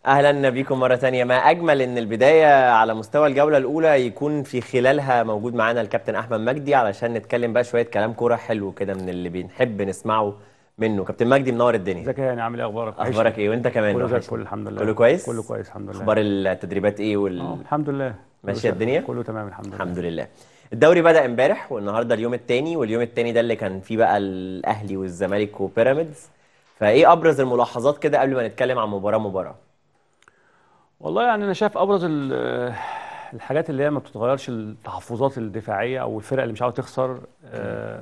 اهلا بيكم مره تانية ما اجمل ان البدايه على مستوى الجوله الاولى يكون في خلالها موجود معانا الكابتن احمد مجدي علشان نتكلم بقى شويه كلام كوره حلو كده من اللي بنحب نسمعه منه كابتن مجدي منور الدنيا ازيك يا هاني عامل ايه اخبارك اخبارك ايه وانت كمان كله زي وحشني. الفل الحمد لله كله كويس كله كويس الحمد لله اخبار التدريبات ايه وال... آه، الحمد لله كله ماشية سهل. الدنيا؟ كله تمام الحمد لله الحمد لله الدوري بدأ امبارح والنهارده اليوم الثاني واليوم الثاني ده اللي كان فيه بقى الاهلي والزمالك وبيراميدز فايه ابرز الملاحظات كده قبل ما نتكلم عن مباراه مباراه والله يعني انا شايف ابرز ال- الحاجات اللي هي ما بتتغيرش التحفظات الدفاعيه او الفرق اللي مش عاوزه تخسر آه،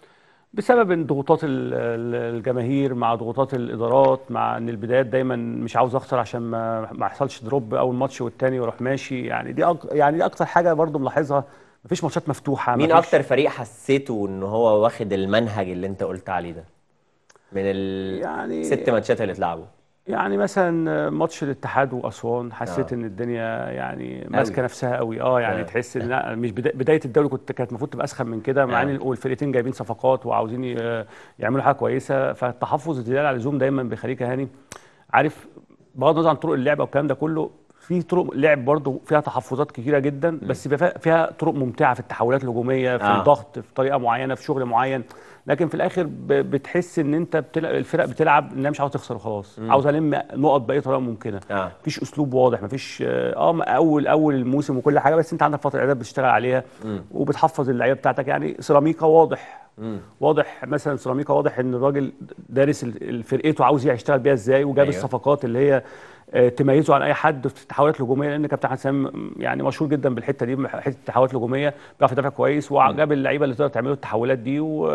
بسبب إن ضغوطات ال- ال- الجماهير مع ضغوطات الادارات مع ان البدايات دايما مش عاوز اخسر عشان ما ما يحصلش دروب اول ماتش والتاني واروح ماشي يعني دي أك... يعني دي اكتر حاجه برضو ملاحظها مفيش ماتشات مفتوحه مين مفيش- اكتر فريق حسيته ان هو واخد المنهج اللي انت قلت عليه ده من الست يعني ماتشات اللي اتلعبوا يعني مثلا ماتش الاتحاد واسوان حسيت آه. ان الدنيا يعني ماسكه أوي. نفسها قوي اه يعني آه. تحس ان لا مش بدا بدايه الدوري كنت كانت المفروض تبقى اسخن من كده مع آه. ان والفرقتين جايبين صفقات وعاوزين ي- يعملوا حاجه كويسه فالتحفظ الزياده على اللزوم دايما بيخليك يا هاني عارف بغض النظر عن طرق اللعب والكلام ده كله في طرق لعب برضه فيها تحفظات كتيره جدا بس بيبقى فيها- فيها طرق ممتعه في التحولات الهجوميه في آه. الضغط في طريقه معينه في شغل معين لكن في الاخر ب- بتحس ان انت بتلعب الفرق بتلعب انها مش عاوزه تخسر وخلاص عاوزه الم نقط باي طريقه ممكنه اه مفيش اسلوب واضح مفيش اه ما- اول اول الموسم وكل حاجه بس انت عندك فتره اعداد بتشتغل عليها وبتحفظ اللعيبه بتاعتك يعني سيراميكا واضح مم. واضح مثلا سيراميكا واضح ان الراجل دارس ال- ال- فرقته عاوز يشتغل بيها ازاي وجاب أيوة. أيوه. الصفقات اللي هي آه، تميزه عن اي حد في التحولات الهجوميه لان كابتن حسام يعني مشهور جدا بالحته دي حته التحولات الهجوميه بيعرف يدافع كويس وجاب اللعيبه اللي تقدر تعمله التحولات دي و...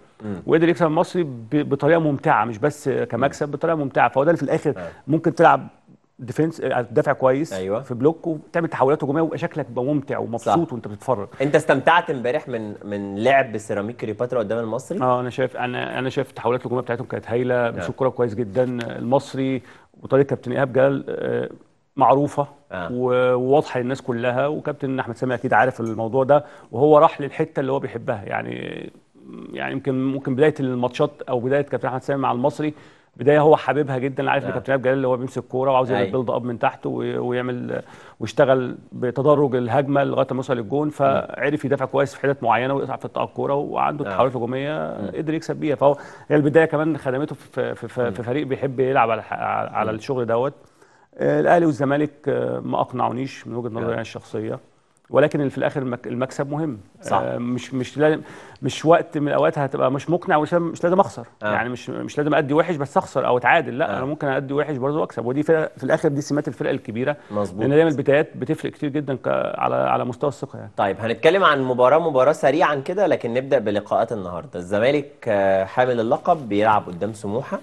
وقدر يكسب المصري ب... بطريقه ممتعه مش بس كمكسب بطريقه ممتعه فهو ده اللي في الاخر آه. ممكن تلعب ديفنس آه، تدافع كويس أيوة. في بلوك وتعمل تحولات هجوميه ويبقى شكلك يبقى ممتع ومبسوط صح. وانت بتتفرج انت استمتعت امبارح من من لعب سيراميك كليوباترا قدام المصري اه انا شايف انا انا شايف التحولات الهجوميه بتاعتهم كانت هايله بيشوط كوره كويس جدا المصري وطريقه كابتن ايهاب جلال آه، معروفه آه. و- وواضحه للناس كلها وكابتن احمد سامي اكيد عارف الموضوع ده وهو راح للحته اللي هو بيحبها يعني يعني يمكن ممكن بدايه الماتشات او بدايه كابتن احمد سامي مع المصري بدايه هو حاببها جدا عارف ان آه. كابتن ايهاب جلال اللي هو بيمسك كوره وعاوز يعمل أيوة. بيلد اب من تحت وي- ويعمل ويشتغل بتدرج الهجمه لغايه ما يوصل للجون فعرف يدافع كويس في حتت معينه ويقطع في الطاقه الكوره وعنده آه. التحولات الهجوميه قدر يكسب بيها فهو هي البدايه كمان خدمته في في, في, في فريق بيحب يلعب على على الشغل دوت آه، الاهلي والزمالك آه، ما اقنعونيش من وجهه نظري آه. يعني الشخصيه ولكن اللي في الاخر المك- المكسب مهم صح. آه، مش مش لازم مش وقت من الاوقات هتبقى مش مقنع ومش لازم مش لازم اخسر آه. يعني مش مش لازم ادي وحش بس اخسر او اتعادل لا آه. انا ممكن ادي وحش برضه واكسب ودي فرق في الاخر دي سمات الفرق الكبيره مظبوط لان دايما البدايات بتفرق كتير جدا ك- على على مستوى الثقه يعني طيب هنتكلم عن مباراة مباراة سريعا كده لكن نبدأ بلقاءات النهاردة الزمالك آه، حامل اللقب بيلعب قدام سموحة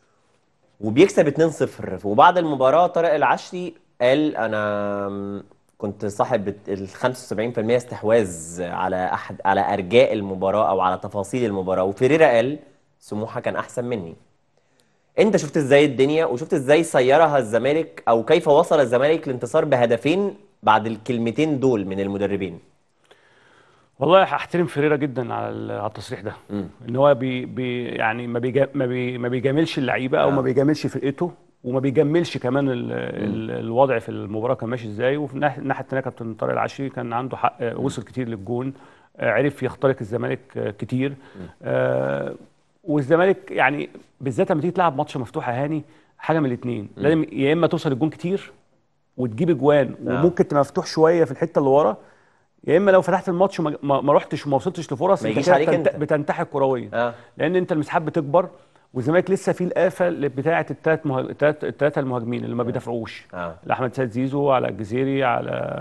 وبيكسب 2-0 وبعد المباراة طارق العشري قال أنا م، كنت صاحب ال 75% استحواذ على أحد على أرجاء المباراة أو على تفاصيل المباراة وفيريرا قال سموحة كان أحسن مني انت شفت ازاي الدنيا وشفت ازاي سيرها الزمالك او كيف وصل الزمالك لانتصار بهدفين بعد الكلمتين دول من المدربين والله هحترم فيريرا جدا على ال- على التصريح ده مم. ان هو بي بي يعني ما بيجا ما, بي ما بيجاملش اللعيبه او آه. ما بيجاملش فرقته وما بيجملش كمان ال ال الوضع في المباراه كان ماشي ازاي وفي الناحيه الناحية الثانيه كابتن طارق العشري كان عنده حق آه، وصل كتير للجون آه، عرف يخترق الزمالك آه، كتير آه، والزمالك يعني بالذات لما تيجي تلعب ماتش مفتوح يا هاني حاجه من الاثنين لازم يا اما توصل الجون كتير وتجيب اجوان آه. وممكن تبقى مفتوح شويه في الحته اللي ورا يا اما لو فتحت الماتش وما ما ما رحتش وما وصلتش لفرص ما انت يجيش كده عليك بتنت- انت. بتنتحر كرويا اه لان انت المساحات بتكبر والزمالك لسه في الافه اللي بتاعه الثلاث مه... الثلاث الثلاثه المهاجمين اللي ما بيدافعوش اه احمد سيد زيزو على الجزيري على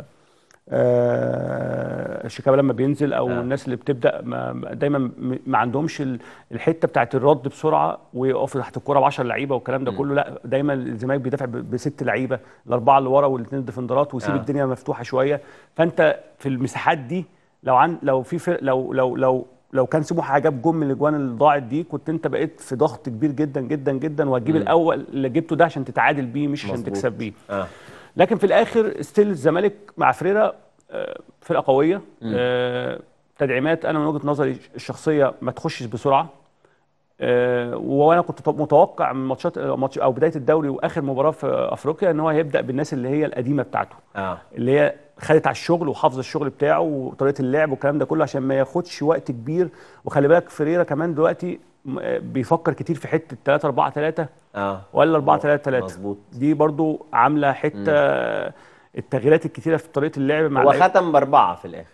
آه شيكابالا لما بينزل او آه. آه. الناس اللي بتبدا ما ما- دايما م- ما عندهمش ال- الحته بتاعت الرد بسرعه ويقفوا تحت الكوره ب 10 لعيبه والكلام ده كله لا دايما الزمالك بيدافع ب- بست لعيبه الاربعه اللي ورا والاثنين ديفندرات ويسيب آه. آه. الدنيا مفتوحه شويه فانت في المساحات دي لو عن لو في فرق لو لو لو لو كان سموحه جاب جون من الاجوان اللي ضاعت دي كنت انت بقيت في ضغط كبير جدا جدا جدا وهتجيب الاول اللي جبته ده عشان تتعادل بيه مش عشان مظبوط. تكسب بيه اه لكن في الاخر ستيل الزمالك مع فريرا آه، فرقه قويه آه، تدعيمات انا من وجهه نظري الشخصيه ما تخشش بسرعه آه، وانا كنت متوقع من ماتشات ماتش او بدايه الدوري واخر مباراه في افريقيا ان هو هيبدا بالناس اللي هي القديمه بتاعته اه اللي هي خدت على الشغل وحافظ الشغل بتاعه وطريقه اللعب والكلام ده كله عشان ما ياخدش وقت كبير وخلي بالك فريرا كمان دلوقتي م- آه، بيفكر كتير في حته 3 4 3 اه ولا 4 3 3 مظبوط دي برضو عامله حته التغييرات الكتيره في طريقه اللعب مع هو اللعيبة. ختم باربعه في الاخر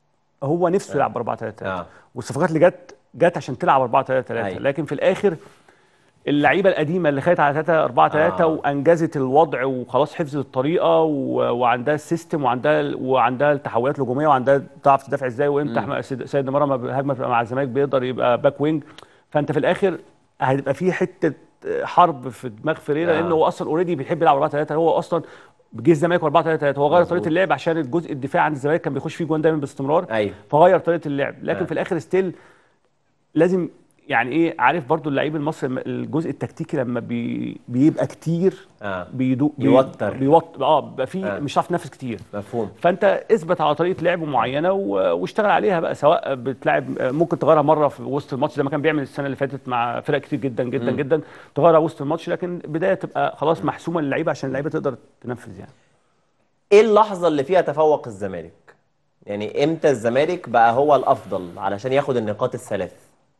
هو نفسه يلعب 4 3 3 اه والصفقات اللي جت جت عشان تلعب 4 3 3 أيوة. لكن في الاخر اللعيبه القديمه اللي خدت على 3 4 3 آه. وانجزت الوضع وخلاص حفظت الطريقه و... وعندها السيستم وعندها وعندها التحولات الهجوميه وعندها تعرف تدافع ازاي وامتى احمد سيد سيد مرة ما هجمه بتبقى مع الزمالك بيقدر يبقى باك وينج فانت في الاخر هتبقى في حته حرب في دماغ فيريرا آه. لانه هو اصلا اوريدي بيحب يلعب 4 3 هو اصلا جه الزمالك 4 3 3 هو غير مظبوط. طريقه اللعب عشان الجزء الدفاعي عند الزمالك كان بيخش فيه جوان دايما باستمرار ايوه فغير طريقه اللعب لكن آه. في الاخر ستيل لازم يعني ايه عارف برضو اللعيب المصري لما- الجزء التكتيكي لما بي بيبقى كتير اه بيدو بي- يوتر. بيوتر اه بيبقى في آه. مش هتعرف تنافس كتير مفهوم فانت اثبت على طريقه لعب معينه و- واشتغل عليها بقى سواء بتلعب ممكن تغيرها مره في وسط الماتش زي ما كان بيعمل السنه اللي فاتت مع فرق كتير جدا جدا مم. جدا تغيرها وسط الماتش لكن بدايه تبقى خلاص محسومه للعيبه عشان اللعيبه تقدر تنفذ يعني ايه اللحظه اللي فيها تفوق الزمالك يعني امتى الزمالك بقى هو الافضل علشان ياخد النقاط الثلاث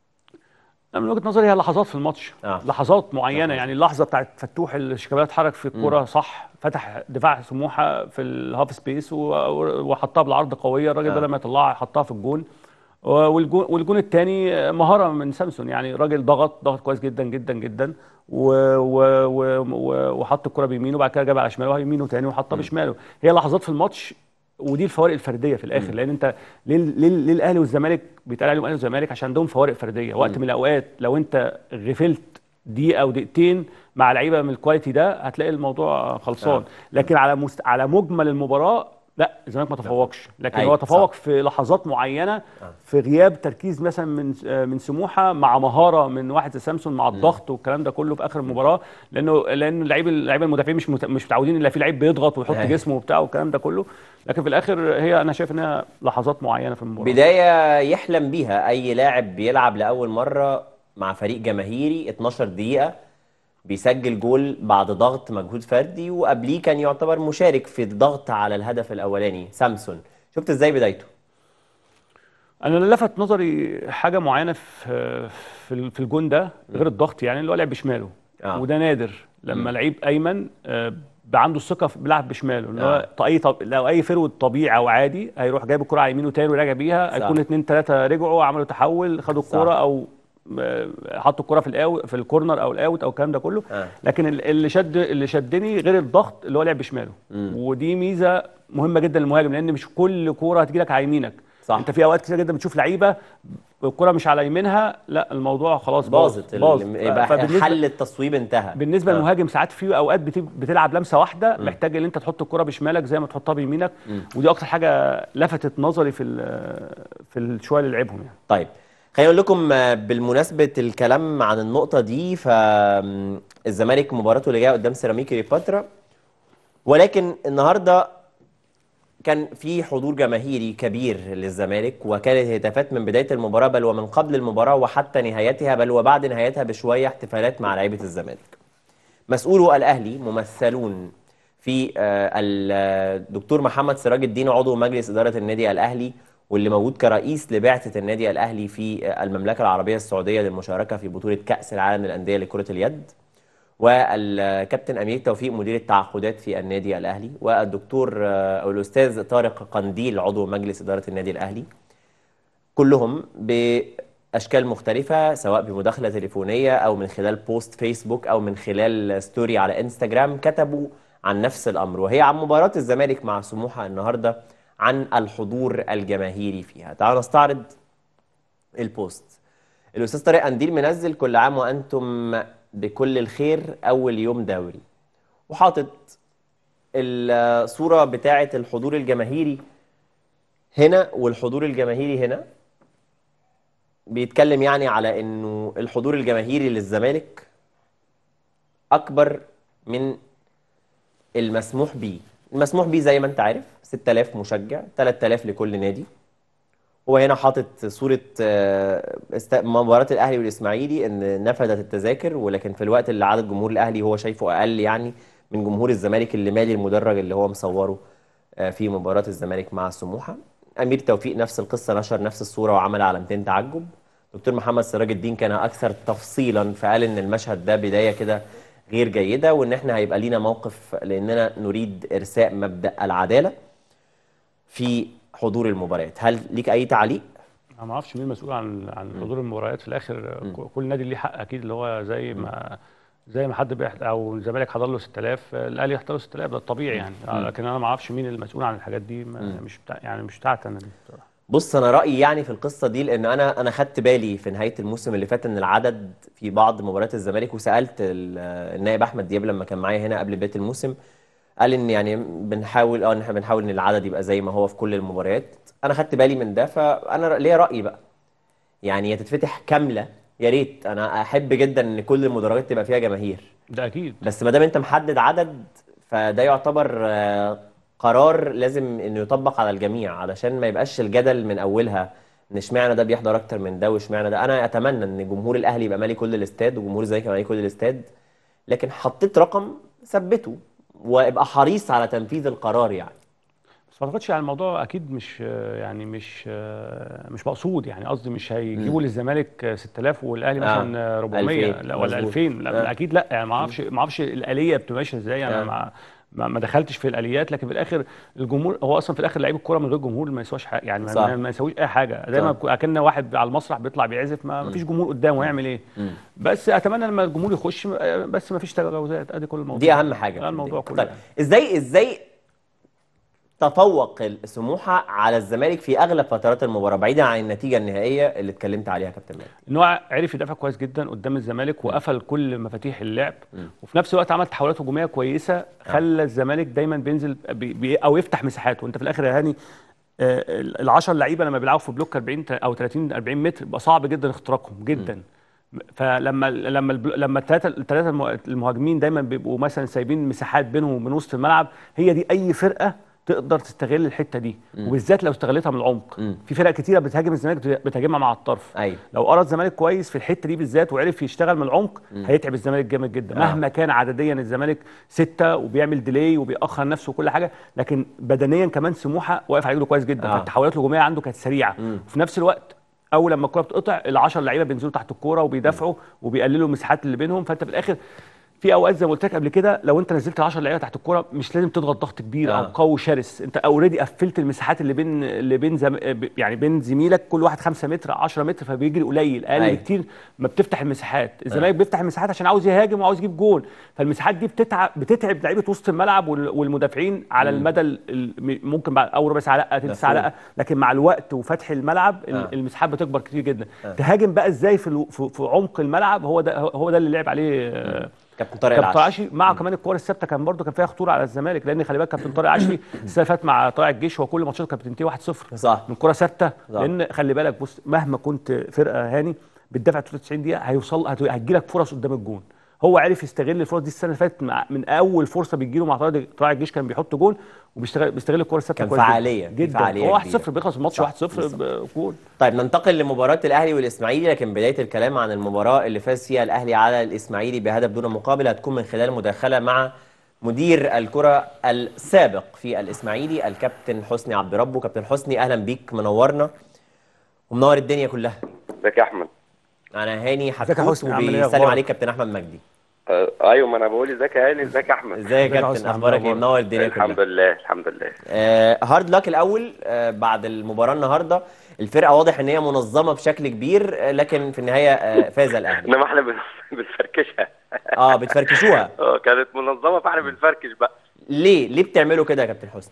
أنا من وجهه نظري هي لحظات في الماتش آه. لحظات معينه لحظات. يعني اللحظه بتاعت فتوح اللي شيكابالا اتحرك في الكوره صح فتح دفاع سموحه في الهاف سبيس و- وحطها بالعرض قويه الراجل آه. بدل ما يطلعها حطها في الجون و- والجون والجون الثاني مهاره من سامسون يعني راجل ضغط ضغط كويس جدا جدا جدا و و و و وحط الكره بيمينه وبعد كده جاب على شماله يمينه تاني وحطها بشماله هي لحظات في الماتش ودي الفوارق الفرديه في الاخر لان انت ليه ليه ليه الاهلي والزمالك بيتقال عليهم الاهلي والزمالك عشان عندهم فوارق فرديه وقت من الاوقات لو انت غفلت دقيقه او دقيقتين مع لعيبه من الكواليتي ده هتلاقي الموضوع خلصان آه. لكن على مست... على مجمل المباراه لا الزمالك ما تفوقش لكن أيوة، هو تفوق صح. في لحظات معينه في غياب تركيز مثلا من آه، من سموحه مع مهاره من واحد زي سامسون مع الضغط والكلام ده كله في اخر المباراه لانه لان اللعيب اللعيبه المدافعين مش مت... مش متعودين الا في لعيب بيضغط ويحط أيوة. جسمه وبتاع والكلام ده كله لكن في الاخر هي انا شايف انها لحظات معينه في المباراه بدايه يحلم بيها اي لاعب بيلعب لاول مره مع فريق جماهيري 12 دقيقه بيسجل جول بعد ضغط مجهود فردي وقبليه كان يعتبر مشارك في الضغط على الهدف الاولاني سامسون شفت ازاي بدايته انا اللي لفت نظري حاجه معينه في في ال- في الجون ده غير الضغط يعني اللي هو لعب بشماله آه. وده نادر لما لعيب ايمن آه، بقى عنده الثقه في بيلعب بشماله ان هو آه. ط- اي طب... لو اي فرود طبيعي او عادي هيروح جايب الكره على يمينه تاني وراجع بيها صح. هيكون اتنين تلاته رجعوا عملوا تحول خدوا صح. الكره او آه، حطوا الكره في الاو في الكورنر او الاوت او الكلام ده كله آه. لكن ال- اللي شد اللي شدني غير الضغط اللي هو لعب بشماله ودي ميزه مهمه جدا للمهاجم لان مش كل كوره هتجي لك على يمينك صح. انت في اوقات كتير جدا بتشوف لعيبه الكره مش على يمينها لا الموضوع خلاص باظ باظت باظ ال- يبقى فبالنسبه حل التصويب انتهى بالنسبه آه. للمهاجم ساعات في اوقات بت- بتلعب لمسه واحده محتاج ان انت تحط الكره بشمالك زي ما تحطها بيمينك ودي اكتر حاجه لفتت نظري في ال- في الشويه اللي لعبهم يعني طيب خليني اقول لكم آه، بالمناسبه الكلام عن النقطه دي فالزمالك مباراته اللي جايه قدام سيراميكا كليوباترا ولكن النهارده كان في حضور جماهيري كبير للزمالك وكانت هتافات من بدايه المباراه بل ومن قبل المباراه وحتى نهايتها بل وبعد نهايتها بشويه احتفالات مع لعيبه الزمالك. مسؤولو الاهلي ممثلون في آه، الدكتور محمد سراج الدين عضو مجلس اداره النادي الاهلي واللي موجود كرئيس لبعثه النادي الاهلي في آه، المملكه العربيه السعوديه للمشاركه في بطوله كاس العالم للانديه لكره اليد. والكابتن امير توفيق مدير التعاقدات في النادي الاهلي والدكتور آه، او الاستاذ طارق قنديل عضو مجلس اداره النادي الاهلي كلهم باشكال مختلفه سواء بمداخله تليفونيه او من خلال بوست فيسبوك او من خلال ستوري على انستجرام كتبوا عن نفس الامر وهي عن مباراه الزمالك مع سموحه النهارده عن الحضور الجماهيري فيها تعالوا نستعرض البوست الاستاذ طارق قنديل منزل كل عام وانتم بكل الخير اول يوم دوري وحاطط الصوره بتاعه الحضور الجماهيري هنا والحضور الجماهيري هنا بيتكلم يعني على انه الحضور الجماهيري للزمالك اكبر من المسموح بيه المسموح بيه زي ما انت عارف 6000 مشجع 3000 لكل نادي هو هنا حاطط صورة آه، است- مباراة الأهلي والإسماعيلي إن نفدت التذاكر ولكن في الوقت اللي عدد جمهور الأهلي هو شايفه أقل يعني من جمهور الزمالك اللي مالي المدرج اللي هو مصوره آه، في مباراة الزمالك مع سموحة أمير توفيق نفس القصة نشر نفس الصورة وعمل علامتين تعجب دكتور محمد سراج الدين كان أكثر تفصيلا فقال إن المشهد ده بداية كده غير جيدة وإن إحنا هيبقى لينا موقف لأننا نريد إرساء مبدأ العدالة في حضور المباريات هل ليك أي تعليق؟ انا ما اعرفش مين مسؤول عن عن حضور المباريات في الاخر ك- كل نادي ليه حق اكيد اللي هو زي ما زي ما حد بيحت... او الزمالك حضر له 6000 الاهلي يحضر له 6000 ده الطبيعي يعني لكن انا ما اعرفش مين المسؤول عن الحاجات دي ما مش بتاع يعني مش بتاعتي انا دي بصراحه بص انا رايي يعني في القصه دي لان انا انا خدت بالي في نهايه الموسم اللي فات ان العدد في بعض مباريات الزمالك وسالت ال- النائب احمد دياب لما كان معايا هنا قبل بدايه الموسم قال ان يعني بنحاول اه ان احنا بنحاول ان العدد يبقى زي ما هو في كل المباريات انا خدت بالي من ده فانا ليا راي بقى يعني هي تتفتح كامله يا ريت انا احب جدا ان كل المدرجات تبقى فيها جماهير ده اكيد بس ما دام انت محدد عدد فده يعتبر آه، قرار لازم انه يطبق على الجميع علشان ما يبقاش الجدل من اولها ان اشمعنى ده بيحضر اكتر من ده واشمعنى ده انا اتمنى ان جمهور الاهلي يبقى مالي كل الاستاد وجمهور الزمالك يبقى مالي كل الاستاد لكن حطيت رقم ثبته وابقى حريص على تنفيذ القرار يعني بس ما اعتقدش يعني الموضوع اكيد مش يعني مش مش مقصود يعني قصدي مش هيجيبوا للزمالك 6000 والاهلي مثلا 400 2000 لا ولا مظبوط. 2000 لا آه. اكيد لا يعني ما اعرفش ما اعرفش الاليه بتبقى ماشيه ازاي انا آه. ما ما ما دخلتش في الاليات لكن في الاخر الجمهور هو اصلا في الاخر لعيب الكوره من غير جمهور ما يسواش حاجه يعني صح. ما, ما يسويش اي حاجه دايما صح. بكون- اكن واحد على المسرح بيطلع بيعزف ما ما فيش جمهور قدامه يعمل ايه بس اتمنى لما الجمهور يخش بس ما فيش تجاوزات ادي كل الموضوع دي اهم حاجه ده الموضوع كله طيب يعني. ازاي ازاي تفوق سموحه على الزمالك في اغلب فترات المباراه بعيدا عن النتيجه النهائيه اللي اتكلمت عليها يا كابتن مالك ان هو عرف يدافع كويس جدا قدام الزمالك وقفل كل مفاتيح اللعب وفي نفس الوقت عمل تحولات هجوميه كويسه خلى الزمالك دايما بينزل بي بي او يفتح مساحات وانت في الاخر يا هاني ال 10 لعيبه لما بيلعبوا في بلوك 40 او 30 40 متر بيبقى صعب جدا اختراقهم جدا فلما لما البل- لما الثلاثه الثلاثه المه- المهاجمين دايما بيبقوا مثلا سايبين مساحات بينهم وبين وسط الملعب هي دي اي فرقه تقدر تستغل الحته دي وبالذات لو استغلتها من العمق في فرق كتيره بتهاجم الزمالك بتهاجمها مع الطرف ايوه لو قرا الزمالك كويس في الحته دي بالذات وعرف يشتغل من العمق هيتعب الزمالك جامد جدا آه. مهما كان عدديا الزمالك ستة وبيعمل ديلي وبيأخر نفسه وكل حاجه لكن بدنيا كمان سموحه واقف على رجله كويس جدا آه. فالتحولات الهجوميه عنده كانت سريعه وفي نفس الوقت اول لما الكره بتقطع ال10 لعيبه بينزلوا تحت الكوره وبيدافعوا وبيقللوا المساحات اللي بينهم فانت في الاخر في اوقات زي ما قلت لك قبل كده لو انت نزلت 10 لعيبه تحت الكوره مش لازم تضغط ضغط كبير او آه. قوي شرس انت اوريدي قفلت المساحات اللي بين اللي بين زم... يعني بين زميلك كل واحد 5 متر 10 متر فبيجري قليل اقل أيوة. بكتير ما بتفتح المساحات الزمالك بيفتح المساحات عشان عاوز يهاجم وعاوز يجيب جول فالمساحات دي بتتعب بتتعب لعيبه وسط الملعب وال- والمدافعين على المدى ال- ال- ممكن بعد اول ربع ساعه لا تلت ساعه مفهوم. لا لكن مع الوقت وفتح الملعب ال- آه. المساحات بتكبر كتير جدا تهاجم بقى ازاي في الو- في في عمق الملعب هو ده هو ده اللي لعب عليه آه، كابتن طارق كابتن طارق العشري عشري مع كمان الكور الثابته كان برده كان فيها خطوره على الزمالك لان خلي بالك كابتن طارق عشري السنه اللي فاتت مع طلائع الجيش هو كل ماتشاته كانت بتنتهي 1-0 صح من كره ثابته صح. لان خلي بالك بص مهما كنت فرقه هاني بتدافع 93 دقيقه هيوصل هتجي لك فرص قدام الجون هو عرف يستغل الفرص دي السنه اللي فاتت مع- من اول فرصه بتجيله مع طلائع طلائع الجيش كان بيحط جون وبيشتغل بيستغل الكره الثابته كان كويس جداً. فعالية، في جدا فعالية هو كبيرة. 1-0 بيخلص الماتش صح، 1-0 بجول طيب ننتقل لمباراة الأهلي والإسماعيلي لكن بداية الكلام عن المباراة اللي فاز فيها الأهلي على الإسماعيلي بهدف دون مقابل هتكون من خلال مداخلة مع مدير الكرة السابق في الإسماعيلي الكابتن حسني عبد ربه كابتن حسني أهلا بيك منورنا ومنور الدنيا كلها ازيك يا احمد أنا هاني يا حتحوت حسني، عامل إيه وبيسلم أخبارك؟ عليك كابتن أحمد مجدي آه ايوه ما انا بقول ازيك يا هاني ازيك يا احمد ازيك يا ازيك يا كابتن حسني، أخبارك إيه أخبارك؟ منور الدنيا الحمد كلها لله الحمد لله آه هارد لك الأول آه بعد المباراة النهاردة الفرقة واضح إن هي منظمة بشكل كبير آه لكن في النهاية آه فاز الأهلي انما احنا بن- بنفركشها اه بتفركشوها اه كانت منظمه فاحنا بنفركش بقى ليه ليه بتعملوا كده يا كابتن حسني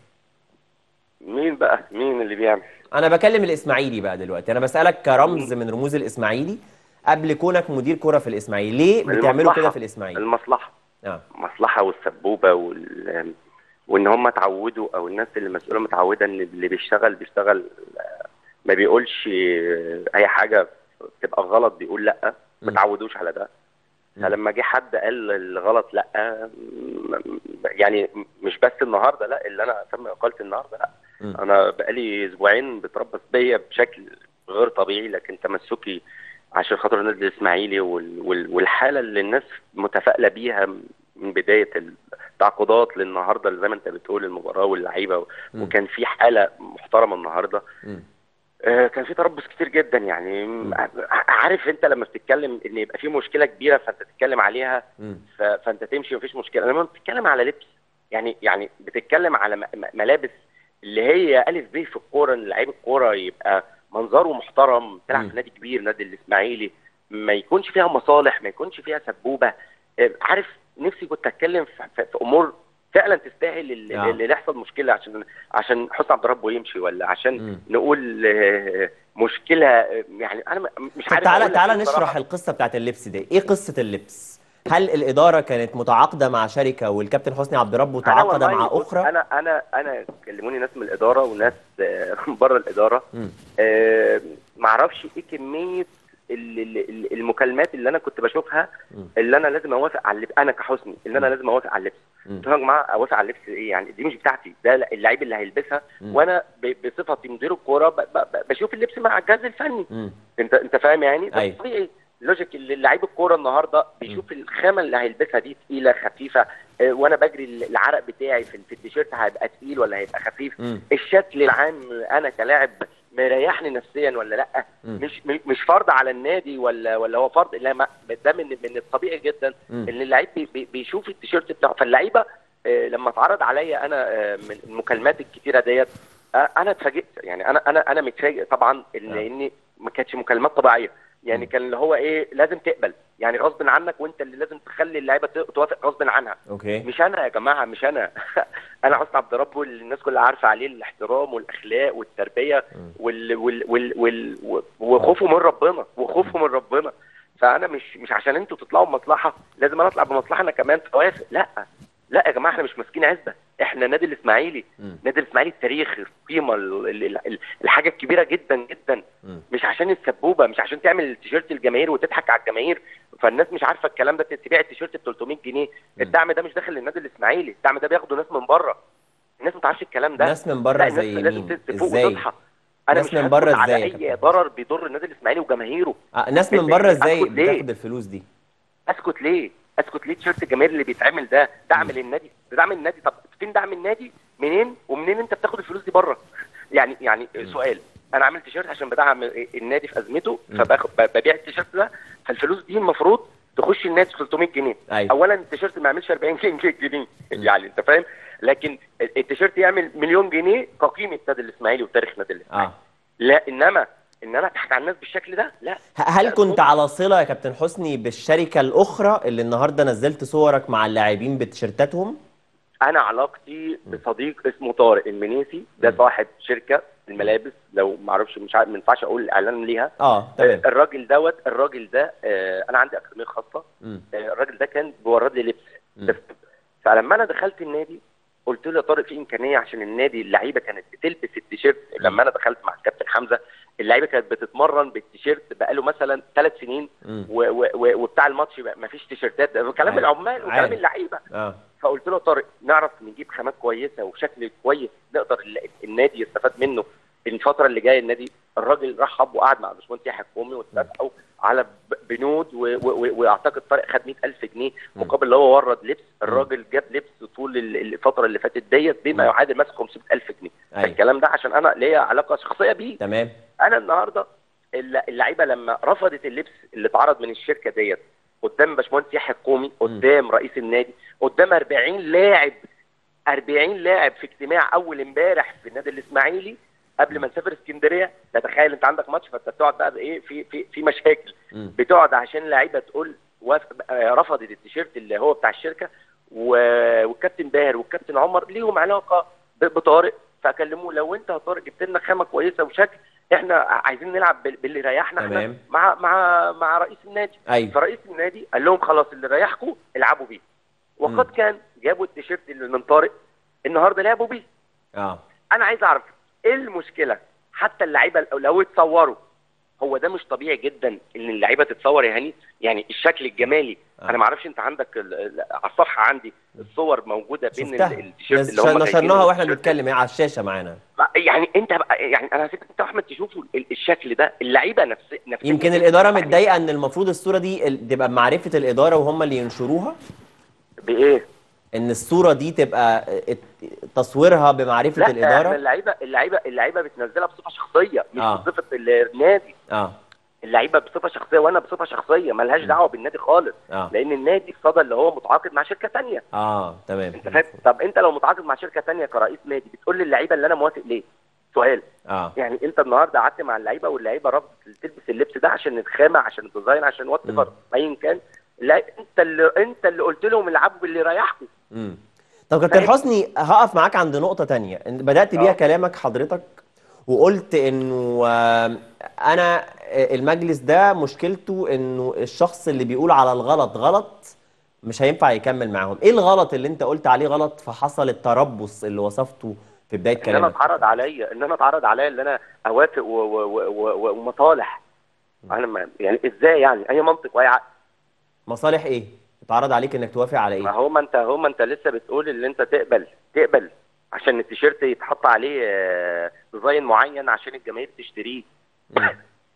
مين بقى مين اللي بيعمل انا بكلم الاسماعيلي بقى دلوقتي انا بسالك كرمز من رموز الاسماعيلي قبل كونك مدير كره في الاسماعيلي ليه بتعملوا المصلحة. كده في الاسماعيلي المصلحه اه المصلحه والسبوبه وال وان هم اتعودوا او الناس اللي مسؤوله متعوده ان اللي بيشتغل بيشتغل آه، ما بيقولش آه، اي حاجه تبقى غلط بيقول لا ما تعودوش على ده فلما جه حد قال الغلط لا م- م- يعني مش بس النهارده لا اللي انا تم اقالتي النهارده لا مم. انا بقالي اسبوعين بتربص بيا بشكل غير طبيعي لكن تمسكي عشان خاطر النادي الاسماعيلي وال... وال... والحاله اللي الناس متفائله بيها من بدايه التعاقدات للنهارده اللي زي ما انت بتقول المباراه واللعيبه مم. وكان في حاله محترمه النهارده مم. آه، كان في تربص كتير جدا يعني م- عارف انت لما بتتكلم ان يبقى في مشكله كبيره فانت تتكلم عليها مم. ف- فانت تمشي مفيش مشكله لما بتتكلم على لبس يعني يعني بتتكلم على م- م- ملابس اللي هي الف ب في الكوره ان لعيب الكوره يبقى منظره محترم تلعب مم. في نادي كبير نادي الاسماعيلي ما يكونش فيها مصالح ما يكونش فيها سبوبه آه، عارف نفسي كنت اتكلم في, في, في امور فعلا تستاهل اللي, آه. اللي يحصل مشكله عشان عشان حسن عبد ربه يمشي ولا عشان مم. نقول آه، مشكله آه، يعني انا م- مش طب عارف تعالى أقول لك تعالى إيه نشرح بصراحة. القصه بتاعت اللبس دي ايه قصه اللبس هل الاداره كانت متعاقده مع شركه والكابتن حسني عبد ربه أنا تعاقد والله مع بص، اخرى انا انا انا كلموني ناس من الاداره وناس آه، بره الاداره مم. آه، معرفش ايه كميه ال- ال- ال- المكالمات اللي انا كنت بشوفها مم. اللي انا لازم اوافق على اللبس انا كحسني اللي انا مم. لازم اوافق على اللبس مم. قلت لهم يا جماعه اوافق على اللبس ايه يعني دي مش بتاعتي ده اللعيب اللي هيلبسها مم. وانا ب- بصفتي مدير الكوره ب- ب- ب- بشوف اللبس مع الجهاز الفني مم. انت انت فاهم يعني ده أيوة. طبيعي لوجيك اللي لعيب الكوره النهارده بيشوف الخامه اللي هيلبسها دي تقيله خفيفه اه، وانا بجري العرق بتاعي في في التيشيرت هيبقى تقيل ولا هيبقى خفيف مم. الشكل العام انا كلاعب مريحني نفسيا ولا لا مم. مش م- مش فرض على النادي ولا ولا هو فرض لا ما ده من من الطبيعي جدا مم. ان اللعيب بي- بي- بيشوف التيشيرت بتاعه فاللعيبه اه، لما اتعرض عليا انا اه، من المكالمات الكتيره ديت اه، انا اتفاجئت يعني انا انا انا متفاجئ طبعا ان آه. اني ما كانتش مكالمات طبيعيه يعني مم. كان اللي هو ايه لازم تقبل يعني غصب عنك وانت اللي لازم تخلي اللعيبه ت- توافق غصب عنها اوكي مش انا يا جماعه مش انا انا حسن عبد ربه اللي الناس كلها عارفه عليه الاحترام والاخلاق والتربيه مم. وال وال وال وال و- وخوفه من ربنا وخوفه من ربنا فانا مش مش عشان انتوا تطلعوا بمصلحه لازم انا اطلع بمصلحه انا كمان فوافق لا لا يا جماعه احنا مش ماسكين عزبه احنا نادي الاسماعيلي مم. نادي الاسماعيلي التاريخ القيمه ال- ال- ال- الحاجه الكبيره جدا جدا مم. مش عشان السبوبه مش عشان تعمل التيشيرت الجماهير وتضحك على الجماهير فالناس مش عارفه الكلام ده تبيع التيشيرت ب 300 جنيه الدعم ده مش داخل للنادي الاسماعيلي الدعم ده بياخده ناس من بره الناس ما تعرفش الكلام ده ناس من بره لا الناس زي لازم مين تفوق ازاي وتصحى انا ناس مش من هسكت بره على إزاي يا اي كابتن؟ ضرر بيضر النادي الاسماعيلي وجماهيره آه، ناس من أنت- بره ازاي أسكت ليه؟ بتاخد الفلوس دي اسكت ليه اسكت ليه تيشيرت الجماهير اللي بيتعمل ده دعم للنادي ده دعم النادي طب فين دعم النادي منين ومنين انت بتاخد الفلوس دي بره يعني يعني سؤال انا عامل تيشيرت عشان بدعم النادي في ازمته مم. فباخد ببيع التيشيرت ده فالفلوس دي المفروض تخش النادي 300 جنيه ايوه اولا التيشيرت ما يعملش 40 جنيه يعني انت فاهم لكن التيشيرت يعمل مليون جنيه كقيمه نادي الاسماعيلي وتاريخ نادي الاسماعيلي اه لا انما ان انا اضحك على الناس بالشكل ده لا ه- هل لا، كنت طبعاً. على صلة يا كابتن حسني بالشركة الأخرى اللي النهاردة نزلت صورك مع اللاعبين بتيشيرتاتهم؟ انا علاقتي بصديق اسمه طارق المنيسي ده مم. صاحب شركه الملابس لو ما اعرفش مش عارف ما ينفعش اقول اعلان ليها اه تمام آه، الراجل دوت الراجل ده آه، انا عندي اكاديميه خاصه مم. آه، الراجل ده كان بيورد لي لبس مم. بس. فلما انا دخلت النادي قلت له يا طارق في امكانيه عشان النادي اللعيبه كانت بتلبس التيشيرت لما انا دخلت مع الكابتن حمزه اللعيبه كانت بتتمرن بالتيشيرت بقاله مثلا ثلاث سنين مم. و- و- و- وبتاع الماتش ما فيش تيشيرتات ده كلام عارف. العمال وكلام عارف. اللعيبه اه فقلت له يا طارق نعرف نجيب خامات كويسه وشكل كويس نقدر ال- النادي يستفاد منه الفتره اللي جايه النادي الراجل رحب وقعد مع باشمهندس يحيى الكومي واتفقوا على ب- بنود و- و- و- واعتقد طارق خد 100000 جنيه مم. مقابل اللي هو ورد لبس الراجل جاب لبس طول ال- الفتره اللي فاتت ديت بما مم. يعادل مثلا 500000 جنيه ايوه الكلام ده عشان انا ليا علاقه شخصيه بيه تمام انا النهارده الل- اللعيبه لما رفضت اللبس اللي اتعرض من الشركه ديت قدام باشمهندس يحيى الكومي قدام رئيس النادي قدام 40 لاعب 40 لاعب في اجتماع اول امبارح في النادي الاسماعيلي قبل ما نسافر اسكندريه تتخيل انت عندك ماتش فانت بتقعد بقى بايه في في في مشاكل مم. بتقعد عشان لعيبه تقول وافق آه، رفضت التيشيرت اللي هو بتاع الشركه و- والكابتن باهر والكابتن عمر ليهم علاقه ب- بطارق فكلموه لو انت يا طارق جبت لنا خامه كويسه وشكل احنا عايزين نلعب بال- باللي يريحنا احنا تمام. مع مع مع رئيس النادي ايوه فرئيس النادي قال لهم خلاص اللي ريحكم العبوا بيه وقد مم. كان جابوا التيشيرت اللي من طارق النهارده لعبوا بيه اه انا عايز اعرف ايه المشكله حتى اللعيبه لو- لو اتصوروا هو ده مش طبيعي جدا ان اللعيبه تتصور يا هاني يعني الشكل الجمالي آه. انا ما اعرفش انت عندك ال- ال- على الصفحه عندي الصور موجوده بين ال- شفتها التيشيرت نس- اللي هم نشرناها واحنا التيشيرت بنتكلم ايه على الشاشة معانا يعني انت بقى يعني انا هسيبك انت واحمد تشوفوا ال- الشكل ده اللعيبه نفس نفس يمكن الاداره متضايقه ان المفروض الصوره دي ال- تبقى بمعرفه الاداره وهم اللي ينشروها بايه؟ ان الصوره دي تبقى ات- تصويرها بمعرفه لا الاداره احنا اللعيبه اللعيبه اللعيبه بتنزلها بصفه شخصيه مش آه. بصفه النادي اه اللعيبه بصفه شخصيه وانا بصفه شخصيه ملهاش دعوه بالنادي خالص اه لان النادي الصدى اللي هو متعاقد مع شركه ثانيه اه تمام انت فاهم طب انت لو متعاقد مع شركه ثانيه كرئيس نادي بتقول للعيبه اللي انا موافق ليه سؤال اه يعني انت النهارده قعدت مع اللعيبه واللعيبه رفضت تلبس اللبس ده عشان الخامه عشان الديزاين عشان وات مم. ايفر ايا كان لا انت اللي انت اللي قلت لهم العبوا باللي يريحكم امم طب كابتن فاهم؟ حسني هقف معاك عند نقطة تانية إن بدأت بيها آه. كلامك حضرتك وقلت انه آه، انا آه، المجلس ده مشكلته انه الشخص اللي بيقول على الغلط غلط مش هينفع يكمل معاهم ايه الغلط اللي انت قلت عليه غلط فحصل التربص اللي وصفته في بداية ان انا كلامك اتعرض عليا ان انا اتعرض عليا ان انا اوافق و- و- و- و- ومصالح انا ما يعني ازاي يعني اي منطق واي عقل مصالح ايه اتعرض عليك انك توافق على ما ايه هو ما انت هو ما انت لسه بتقول اللي انت تقبل تقبل عشان التيشيرت يتحط عليه آه، ديزاين معين عشان الجماهير تشتريه مم.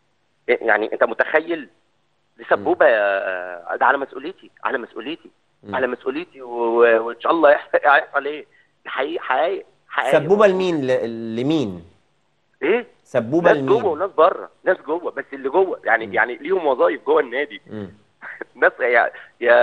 يعني انت متخيل دي سبوبه آه، ده على مسؤوليتي على مسؤوليتي مم. على مسؤوليتي و- وان شاء الله يحصل هيحصل ايه حقيقي حقيقي حقيقي سبوبة لمين ل- لمين ايه سبوبة ناس جوه لمين وناس بره ناس جوه بس اللي جوه يعني مم. يعني ليهم وظايف جوه النادي مم. ناس يا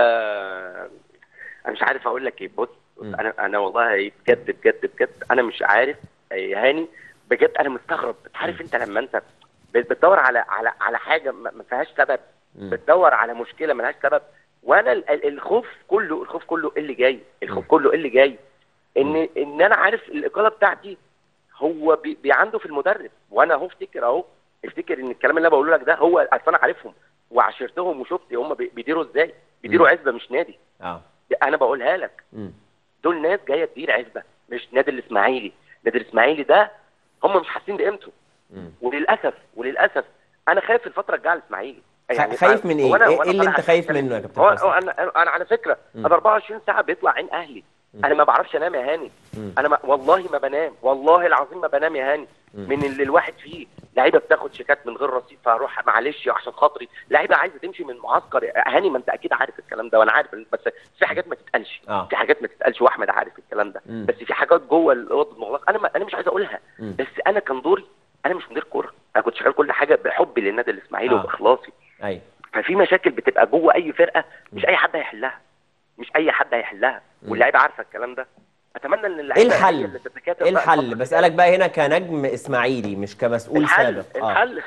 يا انا مش عارف اقول لك ايه بص بص، مم. انا انا والله بجد بجد بجد انا مش عارف يا هاني بجد انا مستغرب عارف انت لما انت بت- بتدور على على على حاجه ما ما فيهاش سبب مم. بتدور على مشكله ملهاش سبب وانا ال- ال- الخوف كله الخوف كله إيه اللي جاي الخوف مم. كله إيه اللي جاي مم. ان ان انا عارف الاقاله بتاعتي هو بي بي عنده في المدرب وانا اهو افتكر اهو افتكر ان الكلام اللي انا بقوله لك ده هو اصل انا عارفهم وعاشرتهم وشفت هم بي- بيديروا ازاي بيديروا مم. عزبه مش نادي اه انا بقولها لك مم. دول ناس جايه تدير عزبه مش نادي الاسماعيلي نادي الاسماعيلي ده هم مش حاسين بقيمته مم. وللاسف وللاسف انا خايف الفتره الجايه على الاسماعيلي خ- خايف من ايه؟ هو أنا- ايه هو أنا اللي طالع انت خايف أتكلم. منه يا كابتن هو حسن؟ هو انا انا أنا على فكره مم. انا 24 ساعه بيطلع عين اهلي مم. انا ما بعرفش انام يا هاني مم. انا ما والله ما بنام والله العظيم ما بنام يا هاني مم. من اللي الواحد فيه لعيبه بتاخد شيكات من غير رصيد فهروح معلش عشان خاطري لعيبه عايزه تمشي من معسكر يا هاني ما انت اكيد عارف الكلام ده وانا عارف بس في حاجات ما تتقالش آه. في حاجات ما تتقالش واحمد عارف الكلام ده مم. بس في حاجات جوه الاوضه المغلقه انا ما انا مش عايز اقولها مم. بس انا كان دوري انا مش مدير كوره انا كنت شغال كل حاجه بحبي للنادي الاسماعيلي آه. وباخلاصي ايوه ففي مشاكل بتبقى جوه اي فرقه مش مم. اي حد هيحلها مش اي حد هيحلها مم. واللعيبه عارفه الكلام ده اتمنى ان ايه اللعيبه هي الحل؟ اللي تتكاتف ايه بقى الحل؟ الفترة بسألك بقى هنا كنجم اسماعيلي مش كمسؤول الحل سابق اه الحل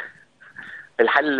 الحل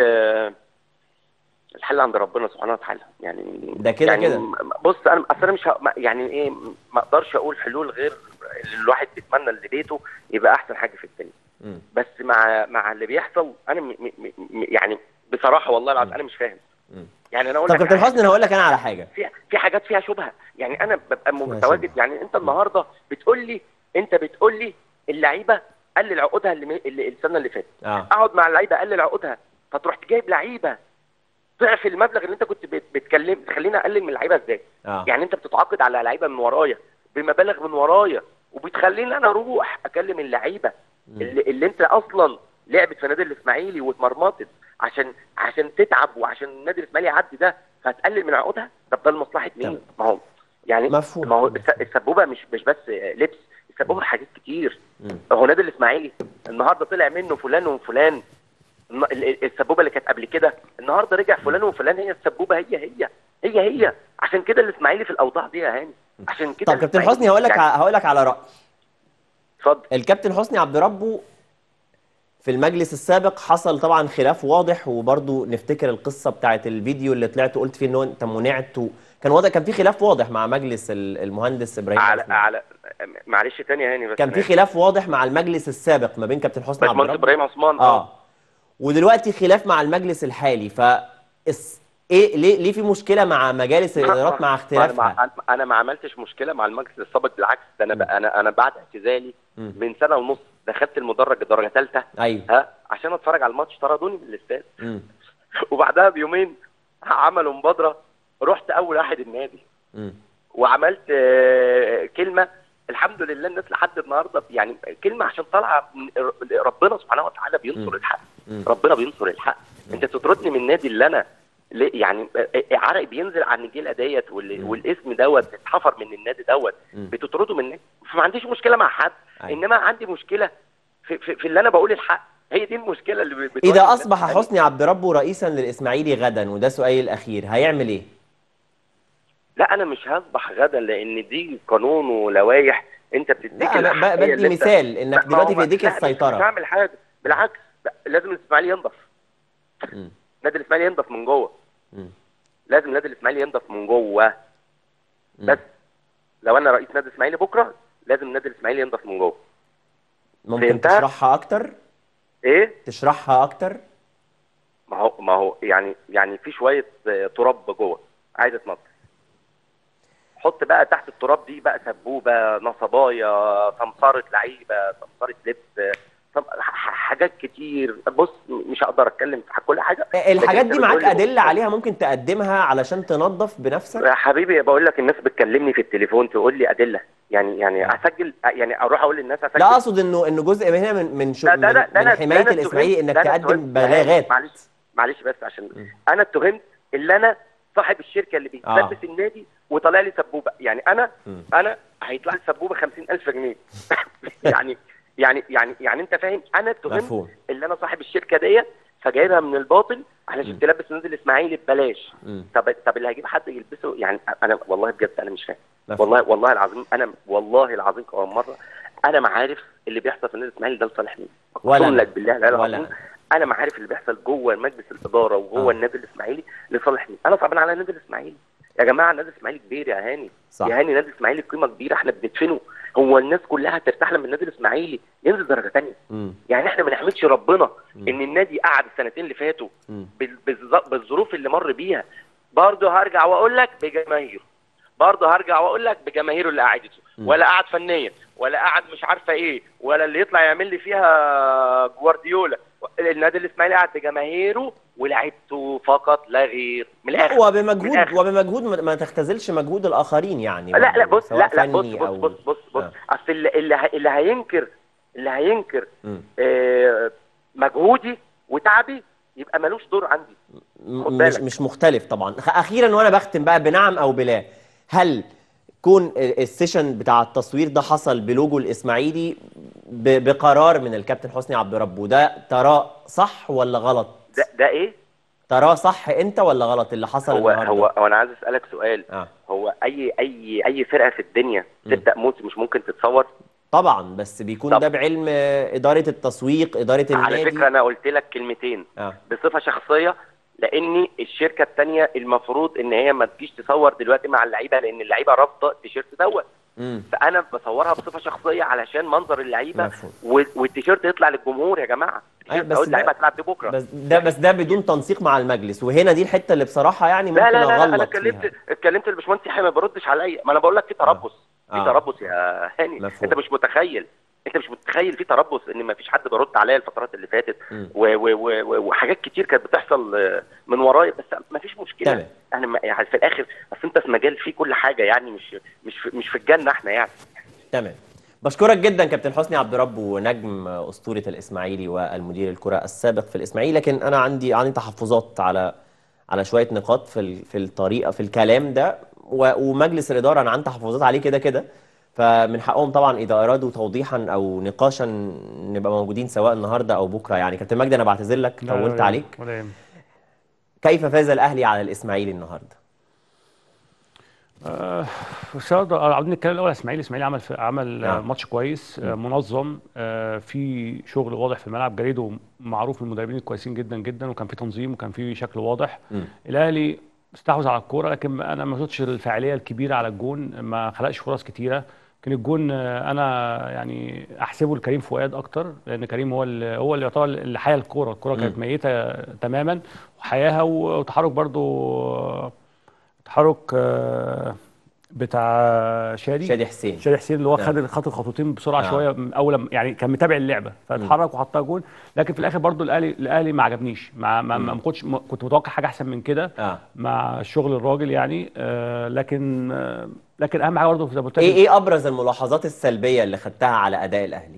الحل عند ربنا سبحانه وتعالى يعني ده كده يعني كده. م- بص انا اصل انا مش ه... ما- يعني ايه ما اقدرش اقول حلول غير اللي الواحد بيتمنى اللي بيته يبقى احسن حاجه في الدنيا مم. بس مع مع اللي بيحصل انا م... م... م... يعني بصراحه والله العظيم انا مش فاهم مم. يعني انا اقول طب لك كابتن حاجة. حسني انا هقول لك انا على حاجه في في حاجات فيها شبهه يعني انا ببقى فيها متواجد شبهة. يعني انت النهارده بتقول لي انت بتقول لي اللعيبه قلل عقودها اللي, اللي السنه اللي فاتت اه اقعد مع اللعيبه اقلل عقودها فتروح جايب لعيبه ضعف المبلغ اللي انت كنت بت- بتكلم تخليني اقلل من اللعيبه ازاي اه يعني انت بتتعاقد على لعيبه من ورايا بمبالغ من ورايا وبتخليني انا اروح اكلم اللعيبه مم. اللي, اللي انت اصلا لعبت في نادي الاسماعيلي واتمرمطت عشان عشان تتعب وعشان النادي الاسماعيلي يعدي ده فهتقلل من عقودها طب ده لمصلحه مين؟ تمام. ما هو يعني مفهوم. ما هو الس- السبوبه مش مش بس لبس السبوبه حاجات كتير مم. هو نادي الاسماعيلي النهارده طلع منه فلان وفلان الن- ال- ال- السبوبه اللي كانت قبل كده النهارده رجع فلان وفلان هي السبوبه هي هي هي هي عشان كده الاسماعيلي في الاوضاع دي يا هاني عشان كده طب كابتن الإسماعيلي- حسني هقول لك يعني ع- هقول لك على راي اتفضل الكابتن حسني عبد ربه في المجلس السابق حصل طبعا خلاف واضح وبرضه نفتكر القصه بتاعت الفيديو اللي طلعت قلت فيه ان هو انت منعت و- كان واضح كان في خلاف واضح مع مجلس ال- المهندس ابراهيم على عثمان. على معلش تاني يا هاني بس كان في خلاف واضح مع المجلس السابق ما بين كابتن حسني عبد باشمهندس ربه ابراهيم عثمان اه ودلوقتي خلاف مع المجلس الحالي ف اس- ايه ليه ليه في مشكله مع مجالس الادارات مع أنا اختلافها ما, انا ما عملتش مشكله مع المجلس السابق بالعكس ده انا بقى انا انا بعد اعتزالي مم. من سنه ونص دخلت المدرج درجه ثالثه ايوه ها عشان اتفرج على الماتش طردوني من الاستاد مم. وبعدها بيومين عملوا مبادره رحت اول واحد النادي مم. وعملت آه، كلمه الحمد لله الناس لحد النهارده يعني كلمه عشان طالعه من ربنا سبحانه وتعالى بينصر الحق مم. ربنا بينصر الحق انت تطردني من النادي اللي انا ليه- يعني عرق بينزل على النجيله ديت وال- مم. والاسم دوت اتحفر من النادي دوت مم. بتطرده من النادي فما عنديش مشكله مع حد أيوة. انما عندي مشكله في, في, في اللي انا بقول الحق هي دي المشكله اللي بتواجه اذا الناس اصبح التانية. حسني عبد ربه رئيسا للاسماعيلي غدا وده سؤالي الاخير هيعمل ايه لا انا مش هصبح غدا لان دي قانون ولوائح انت لا بتديك انا الأحقية ب- بدي اللي أنت- مثال انك لا، ما دلوقتي هو- في ايديك لا، مش- مش السيطره هعمل حاجه بالعكس لا، لازم الاسماعيلي ينضف مم. نادي الاسماعيلي ينضف من جوه مم. لازم نادي الاسماعيلي ينضف من جوه مم. بس لو انا رئيس نادي الاسماعيلي بكره لازم نادي الاسماعيلي ينضف من جوه ممكن فهمتها؟ تشرحها اكتر ايه تشرحها اكتر ما هو ما هو يعني يعني في شويه آه، تراب جوه عايز اتنضف حط بقى تحت التراب دي بقى سبوبه نصبايا سمسره لعيبه سمسره لبس آه، سم- ح- حاجات كتير بص مش هقدر اتكلم في كل حاجه الحاجات أنت دي معاك بتقول لي ادله عليها ممكن تقدمها علشان تنظف بنفسك يا حبيبي بقول لك الناس بتكلمني في التليفون تقول لي ادله يعني يعني اسجل يعني اروح اقول للناس اسجل لا اقصد انه انه جزء هنا من من شو ده- ده- من, ده- ده من أنا- ده حمايه أنا الاسماعيلي اتهمت- انك ده أنا تقدم اتهمت- بلاغات معلش معلش بس عشان م. انا اتهمت اللي انا صاحب الشركه اللي آه. بيتلبس النادي وطالع لي سبوبه يعني انا م. انا هيطلع لي سبوبه 50000 جنيه يعني يعني يعني يعني انت فاهم انا اتهمت مفهوم اللي انا صاحب الشركه ديت فجايبها من الباطل علشان م. تلبس النادي الاسماعيلي ببلاش مم. طب طب اللي هيجيب حد يلبسه يعني انا والله بجد انا مش فاهم مفهوم. والله والله العظيم انا والله العظيم كمان مره انا ما عارف اللي بيحصل في النادي الاسماعيلي ده لصالح مين ولا اقسم أنا. لك بالله لا لا ولا العظيم انا ما عارف اللي بيحصل جوه مجلس الاداره وجوه آه. النادي الاسماعيلي لصالح مين انا صعبان على النادي الاسماعيلي يا جماعه النادي الاسماعيلي كبير يا هاني صح يا هاني النادي الاسماعيلي قيمه كبيره احنا بندفنه هو الناس كلها ترتاح لما النادي الاسماعيلي ينزل درجه ثانيه مم. يعني احنا ما نحمدش ربنا مم. ان النادي قعد السنتين اللي فاتوا مم. بال- بالظ- بالظروف اللي مر بيها برضه هرجع واقول لك بجماهيره برضه هرجع واقول لك بجماهيره اللي قعدته مم. ولا قعد فنيا ولا قعد مش عارفه ايه ولا اللي يطلع يعمل لي فيها جوارديولا النادي الاسماعيلي قعد بجماهيره ولعبته فقط لا غير من الاخر من وبمجهود الآخر. وبمجهود ما ما تختزلش مجهود الاخرين يعني لا لا برضه، بص سواء لا لا بص فني بص أو- بص بص بص آه. اصل اللي اللي, ه- اللي هينكر اللي هينكر مم. آه، مجهودي وتعبي يبقى ملوش دور عندي م- خد مش بالك. مش مختلف طبعا خ- اخيرا وانا بختم بقى بنعم او بلا هل كون ال- السيشن بتاع التصوير ده حصل بلوجو الاسماعيلي ب- بقرار من الكابتن حسني عبد ربه ده تراه صح ولا غلط ده ده ايه تراه صح انت ولا غلط اللي حصل هو النهارده هو هو انا عايز اسالك سؤال اه هو اي اي اي فرقه في الدنيا مم. تبدا موسم مش ممكن تتصور طبعا بس بيكون طب. ده بعلم آه، اداره التسويق اداره على النادي فكره انا قلت لك كلمتين اه بصفه شخصيه لان الشركه الثانيه المفروض ان هي ما تجيش تصور دلوقتي مع اللعيبه لان اللعيبه رافضه التيشيرت دوت امم فانا بصورها بصفه شخصيه علشان منظر اللعيبه مفهوم و- والتيشيرت يطلع للجمهور يا جماعه أيوة، التيشيرت بس اهو ده- اللعيبه هتلعب بيه بكره بس ده بس ده بدون تنسيق مع المجلس وهنا دي الحته اللي بصراحه يعني ممكن لا لا لا, لا انا اغلط اتكلمت فيها اتكلمت الباشمهندس يحيى ما بيردش عليا ما انا بقول لك في تربص في آه. تربص يا هاني مفهوم. انت مش متخيل انت مش متخيل في تربص ان ما فيش حد بيرد عليا الفترات اللي فاتت مم. و و و و وحاجات كتير كانت بتحصل آه، من ورايا بس ما فيش مشكله تمام. انا ما- يعني في الاخر اصل انت في مجال فيه كل حاجه يعني مش مش في مش في الجنه احنا يعني تمام بشكرك جدا كابتن حسني عبد رب ونجم اسطوره الاسماعيلي والمدير الكره السابق في الاسماعيلي لكن انا عندي عندي تحفظات على على شويه نقاط في ال- في الطريقه في الكلام ده و- ومجلس الاداره انا عندي تحفظات عليه كده كده فمن حقهم طبعا اذا ارادوا توضيحا او نقاشا نبقى موجودين سواء النهارده او بكره يعني كابتن مجدي انا بعتذر لك لا، لا، طولت لا، عليك ولا يهمك. كيف فاز الاهلي على الاسماعيلي النهارده آه، بس برضه عاوزين نتكلم الاول على اسماعيلي اسماعيلي عمل في عمل آه، نعم. ماتش كويس آه، منظم آه، في شغل واضح في الملعب جريدو معروف من المدربين الكويسين جدا جدا وكان في تنظيم وكان في شكل واضح مم. الاهلي استحوذ على الكوره لكن انا ما شفتش الفاعليه الكبيره على الجون ما خلقش فرص كتيره كان الجون آه، انا يعني احسبه لكريم فؤاد اكتر لان كريم هو اللي هو اللي يعتبر اللي حيا الكوره الكوره كانت ميته تماما وحياها وتحرك برضو تحرك آه، بتاع شادي شادي حسين شادي حسين اللي هو نعم. خد خد الخطوتين بسرعه آه. شويه من اول لما- يعني كان متابع اللعبه فاتحرك وحطها جول لكن في الاخر برضو الاهلي الاهلي ما عجبنيش ما ما, ما كنتش ما كنت متوقع حاجه احسن من كده اه مع شغل الراجل يعني آه لكن آه لكن اهم حاجه برضه زي ما قلت لك ايه ايه ابرز الملاحظات السلبيه اللي خدتها على اداء الاهلي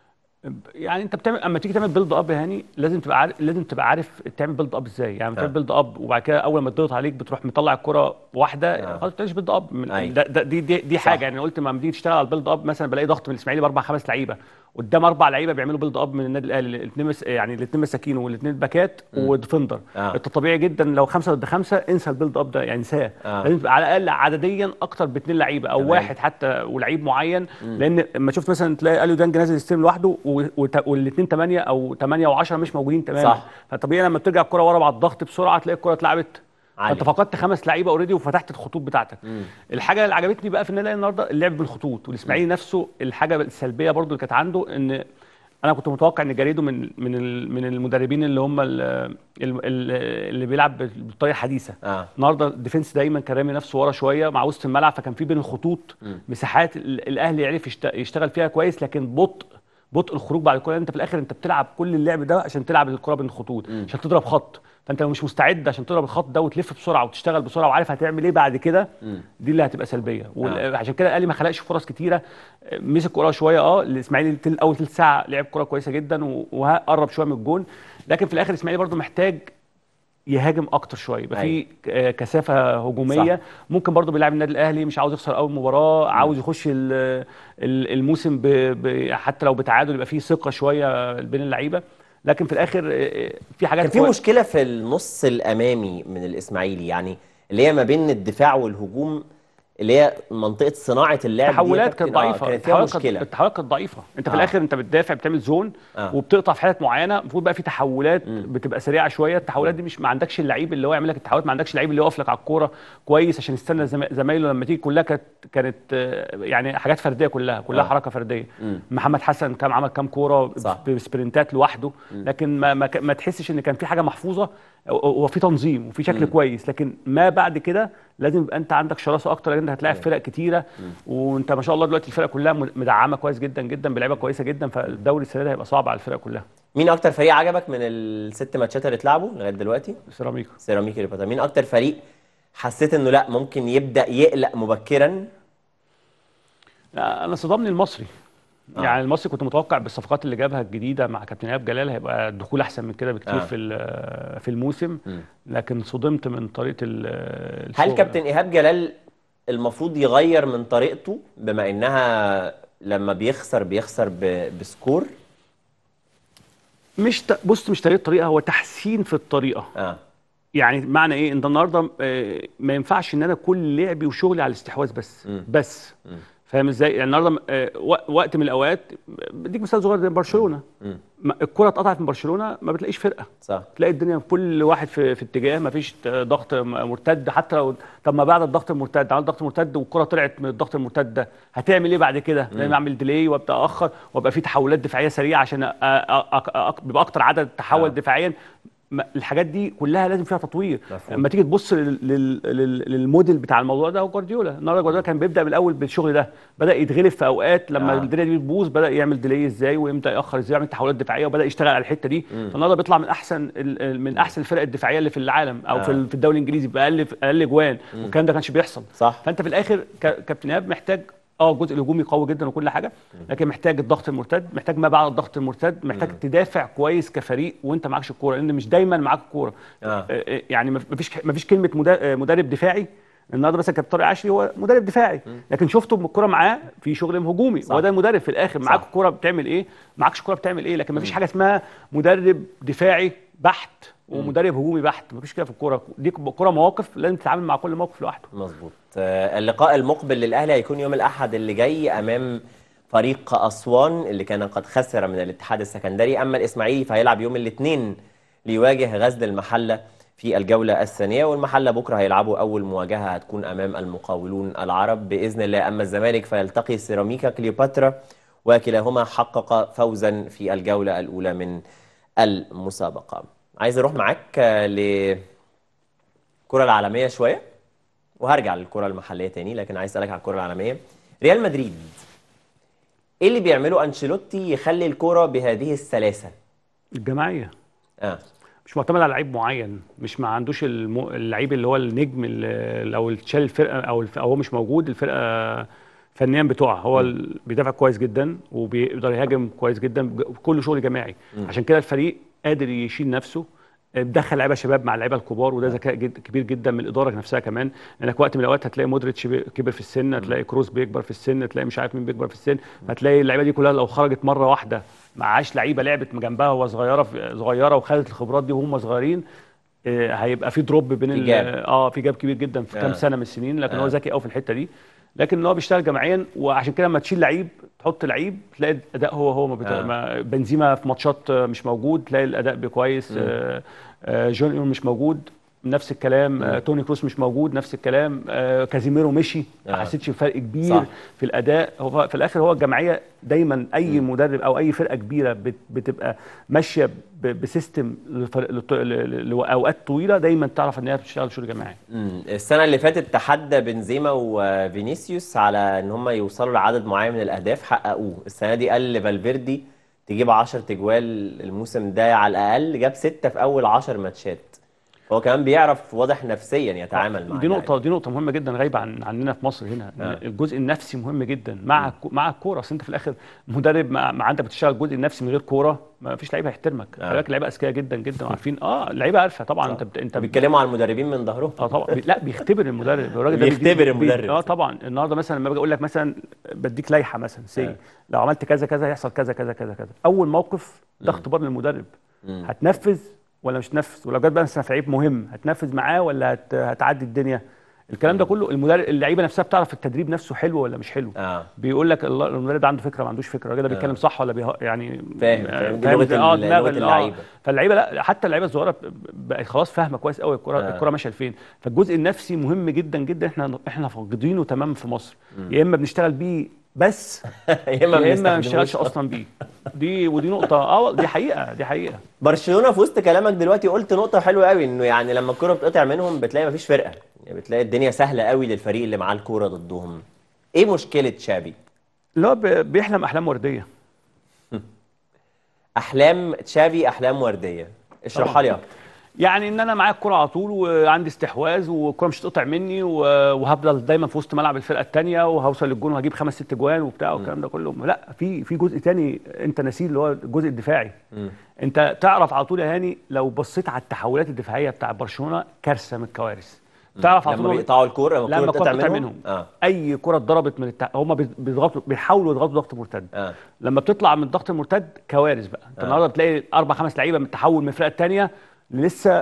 يعني انت بتعمل اما تيجي تعمل بيلد اب هاني لازم تبقى عارف لازم تبقى عارف تعمل بيلد اب ازاي يعني بتعمل آه. بيلد اب وبعد كده اول ما تضغط عليك بتروح مطلع الكره واحده آه. خلاص بتعملش بيلد اب من- أيوة. ده ده دي دي, دي صح. حاجه يعني أنا قلت ما تيجي تشتغل على البيلد اب مثلا بلاقي ضغط من الاسماعيلي باربع خمس لعيبه قدام اربع لعيبه بيعملوا بيلد اب من النادي الاهلي الاثنين مس... يعني الاثنين مساكين والاثنين باكات وديفندر آه. انت طبيعي جدا لو خمسه ضد خمسه انسى البيلد اب ده يعني انساه آه. لازم تبقى على الاقل عدديا اكتر باثنين لعيبه او تمام. واحد حتى ولعيب معين لان لما شفت مثلا تلاقي اليو دانج نازل يستلم لوحده والاثنين 8 او 8 و10 مش موجودين تماما صح. فطبيعي لما بترجع الكره ورا بعد الضغط بسرعه تلاقي الكره اتلعبت عالي. فانت فقدت خمس لعيبه اوريدي وفتحت الخطوط بتاعتك الحاجه اللي عجبتني بقى في النادي الأهلي النهارده اللعب بالخطوط والاسماعيلي نفسه الحاجه السلبيه برضو اللي كانت عنده ان انا كنت متوقع ان جاريدو من من ال- من المدربين اللي هم ال- ال- ال- اللي بيلعب بالطريقه الحديثه اه النهارده الديفنس دايما كان رامي نفسه ورا شويه مع وسط الملعب فكان في بين الخطوط مساحات ال- الاهلي يعرف يشت- يشتغل فيها كويس لكن بطء بطء الخروج بعد الكره انت في الاخر انت بتلعب كل اللعب ده عشان تلعب الكره بين الخطوط عشان تضرب خط فانت لو مش مستعد عشان تضرب الخط ده وتلف بسرعه وتشتغل بسرعه وعارف هتعمل ايه بعد كده دي اللي هتبقى سلبيه وعشان كده الاهلي ما خلقش فرص كتيره مسك كوره شويه اه الاسماعيلي تل- اول ثلث ساعه لعب كوره كويسه جدا و- وقرب شويه من الجون لكن في الاخر الاسماعيلي برضو محتاج يهاجم اكتر شويه يبقى في ك- كثافه هجوميه صح. ممكن برضو بيلعب النادي الاهلي مش عاوز يخسر اول مباراه عاوز يخش ال- ال- الموسم ب... ب... حتى لو بتعادل يبقى فيه ثقه شويه بين اللعيبه لكن في الاخر آه، في حاجات كان في كوي- مشكله في النص الامامي من الاسماعيلي يعني اللي هي ما بين الدفاع والهجوم اللي هي منطقه صناعه اللعب دي يا التحولات كابتن، كانت آه، ضعيفه كانت فيها التحولات كانت- مشكله التحولات كانت ضعيفه انت في آه. الاخر انت بتدافع بتعمل زون آه. وبتقطع في حتت معينه المفروض بقى في تحولات بتبقى سريعه شويه التحولات دي مش ما عندكش اللعيب اللي هو يعمل لك التحولات ما عندكش اللعيب اللي يقف لك على الكوره كويس عشان يستنى زما- زمايله لما تيجي كلها كانت كانت آه، يعني حاجات فرديه كلها كلها آه. حركه فرديه مم. محمد حسن كان عمل كام كوره صح. بسبرنتات لوحده لكن ما ما, ك- ما تحسش ان كان في حاجه محفوظه وفي تنظيم وفي شكل كويس لكن ما بعد كده لازم يبقى انت عندك شراسه اكتر لان انت هتلاعب فرق كتيره وانت ما شاء الله دلوقتي الفرق كلها مدعمه كويس جدا جدا بلعيبه كويسه جدا فالدوري السنه ده هيبقى صعب على الفرق كلها مين اكتر فريق عجبك من الست ماتشات اللي اتلعبوا لغايه دلوقتي سيراميكا سيراميكا كليوباترا مين اكتر فريق حسيت انه لا ممكن يبدا يقلق مبكرا لا، انا صدمني المصري آه. يعني المصري كنت متوقع بالصفقات اللي جابها الجديده مع كابتن ايهاب جلال هيبقى الدخول احسن من كده بكتير آه. في ال- في الموسم مم. لكن صدمت من طريقه ال- هل الشغل. كابتن ايهاب جلال المفروض يغير من طريقته بما انها لما بيخسر بيخسر ب- بسكور مش ت... بص مش تغيير طريقه هو تحسين في الطريقه اه يعني معنى ايه انت النهارده آه، ما ينفعش ان انا كل لعبي وشغلي على الاستحواذ بس مم. بس مم. فاهم ازاي يعني النهارده آه، وق- وقت من الاوقات بديك مثال صغير زي برشلونه مم. ما- الكره اتقطعت من برشلونه ما بتلاقيش فرقه صح تلاقي الدنيا كل واحد في, في اتجاه ما فيش ضغط م- مرتد حتى لو طب ما بعد الضغط المرتد عملت ضغط مرتد والكره طلعت من الضغط المرتد ده هتعمل ايه بعد كده؟ لازم اعمل ديلي وابدا اخر وابقى في تحولات دفاعيه سريعه عشان أ- أ- أ- أ- بيبقى اكتر عدد تحول آه. دفاعيا ما- الحاجات دي كلها لازم فيها تطوير مفهوم. لما تيجي تبص لل- لل- لل- للموديل بتاع الموضوع ده هو جوارديولا النهارده جوارديولا كان بيبدا بالاول بالشغل ده بدا يتغلب في اوقات لما آه. الدنيا دي بتبوظ بدا يعمل ديلي ازاي ويبدا ياخر ازاي يعمل تحولات دفاعيه وبدا يشتغل على الحته دي فالنهارده بيطلع من احسن ال- ال- من احسن الفرق الدفاعيه اللي في العالم او آه. في ال- في الدوري الانجليزي باقل اقل جوان والكلام ده كانش بيحصل صح فانت في الاخر ك- كابتن ايهاب محتاج اه الجزء الهجومي قوي جدا وكل حاجه لكن محتاج الضغط المرتد محتاج ما بعد الضغط المرتد محتاج تدافع كويس كفريق وانت معكش الكوره لان مش دايما معاك الكوره آه. آه، آه، يعني ما فيش ما فيش كلمه مدا- آه، مدرب دفاعي النهارده مثلا كابتن طارق عشري هو مدرب دفاعي لكن شفته الكوره معاه في شغل هجومي صح. هو ده المدرب في الاخر معاك صح. الكوره بتعمل ايه معكش الكوره بتعمل ايه لكن ما فيش حاجه اسمها مدرب دفاعي بحت ومدرب هجومي بحت ما فيش كده في الكوره دي كوره مواقف لازم تتعامل مع كل موقف لوحده مظبوط آه، اللقاء المقبل للاهلي هيكون يوم الاحد اللي جاي امام فريق اسوان اللي كان قد خسر من الاتحاد السكندري اما الاسماعيلي فهيلعب يوم الاثنين ليواجه غزل المحله في الجوله الثانيه والمحله بكره هيلعبوا اول مواجهه هتكون امام المقاولون العرب باذن الله اما الزمالك فيلتقي سيراميكا كليوباترا وكلاهما حقق فوزا في الجوله الاولى من المسابقه عايز اروح معاك آه، للكره العالميه شويه وهرجع للكره المحليه تاني لكن عايز اسالك على الكره العالميه ريال مدريد ايه اللي بيعمله انشيلوتي يخلي الكره بهذه السلاسه الجماعيه اه مش معتمد على لعيب معين مش ما عندوش الم... اللعيب اللي هو النجم اللي لو شال الفرقه او الف... او هو مش موجود الفرقه فنيا بتقع هو ال... بيدافع كويس جدا وبيقدر يهاجم كويس جدا بج- كله شغل جماعي عشان كده الفريق قادر يشيل نفسه بيدخل لعيبه شباب مع اللعيبه الكبار وده ذكاء جد كبير جدا من الاداره نفسها كمان لانك وقت من الاوقات هتلاقي مودريتش بي- كبر في السن هتلاقي كروس بيكبر في السن هتلاقي مش عارف مين بيكبر في السن هتلاقي اللعيبه دي كلها لو خرجت مره واحده معاش لعيبه لعبت جنبها وهو صغيره في صغيره وخدت الخبرات دي وهم صغيرين آه، هيبقى في دروب بين في ال- جاب. اه في جاب كبير جدا في آه. كام سنه من السنين لكن آه. هو ذكي قوي في الحته دي لكن هو بيشتغل جماعيا وعشان كده لما تشيل لعيب تحط لعيب تلاقي الاداء هو هو ما بت... آه. ما بنزيما في ماتشات آه، مش موجود تلاقي الاداء كويس آه، آه، جونيور مش موجود نفس الكلام آه، توني كروس مش موجود نفس الكلام آه، كازيميرو مشي ما آه. حسيتش بفرق كبير صح. في الاداء هو في الاخر هو الجمعيه دايما اي مدرب او اي فرقه كبيره بت- بتبقى ماشيه ب- بسيستم لفرق- لط- ل- ل- لاوقات طويله دايما تعرف ان هي بتشتغل شغل جماعي مم. السنه اللي فاتت تحدى بنزيما وفينيسيوس على ان هم يوصلوا لعدد معين من الاهداف حققوه السنه دي قال لفالفيردي تجيب 10 تجوال الموسم ده على الاقل جاب 6 في اول 10 ماتشات هو كمان بيعرف واضح نفسيا يتعامل مع دي اللعيبة. نقطة دي نقطة مهمة جدا غايبة عن عننا في مصر هنا آه. الجزء النفسي مهم جدا مع الكو- مع الكورة اصل انت في الاخر مدرب مع, مع انت بتشتغل الجزء النفسي من غير كورة ما فيش لعيبة هيحترمك آه. خلي بالك اللعيبة اذكياء جدا جدا وعارفين اه اللعيبه عارفه طبعا انت بت... انت بت... بيتكلموا على المدربين من ظهرهم اه طبعا بي- لا بيختبر المدرب الراجل ده بيديك- بيختبر بي- المدرب. اه طبعا النهارده مثلا لما باجي اقول لك مثلا بديك لائحه مثلا سي آه. لو عملت كذا كذا هيحصل كذا كذا كذا كذا اول موقف ده اختبار للمدرب مم. هتنفذ ولا مش تنفذ ولو جت بقى مثلا في لعيب مهم هتنفذ معاه ولا هت... هتعدي الدنيا الكلام ده كله المدرب اللعيبه نفسها بتعرف التدريب نفسه حلو ولا مش حلو اه بيقول لك الله- المدرب ده عنده فكره ما عندوش فكره الراجل ده بيتكلم صح ولا بيه... يعني فاهم، آه، فاهم. دي لغة اه ال- دماغ لغة ال- اللعيبة. فاللعيبه لا حتى اللعيبه الصغيره بقت خلاص فاهمه كويس قوي الكره آه. الكره ماشيه لفين فالجزء النفسي مهم جدا جدا احنا احنا فاقدينه تماما في مصر يا اما بنشتغل بيه بس يا يا اما ما بنستخدموش بنشتغلش اصلا بيه دي ودي نقطه اه دي حقيقه دي حقيقه برشلونه في وسط كلامك دلوقتي قلت نقطه حلوه قوي انه يعني لما الكره بتقطع منهم بتلاقي مفيش فرقه يعني بتلاقي الدنيا سهله قوي للفريق اللي معاه الكوره ضدهم ايه مشكله شابي اللي هو بي- بيحلم احلام ورديه احلام تشافي احلام ورديه اشرحها طبعاً. لي اكتر يعني ان انا معايا الكره على طول وعندي استحواذ والكره مش هتقطع مني و- وهفضل دايما في وسط ملعب الفرقه الثانيه وهوصل للجون وهجيب خمس ست جوان وبتاع والكلام ده كله لا في في جزء تاني انت ناسيه اللي هو الجزء الدفاعي انت تعرف على طول يا هاني لو بصيت على التحولات الدفاعيه بتاع برشلونه كارثه من الكوارث تعرف على لما طول بيقطعوا الكوره لما لما الكوره الكره بتقطع بتقطع منهم, منهم اه اي كره اتضربت من التع... هم بيضغطوا بيحاولوا يضغطوا ضغط مرتد اه لما بتطلع من الضغط المرتد كوارث بقى انت آه. النهارده بتلاقي اربع خمس لعيبه من التحول من الفرقه الثانيه لسه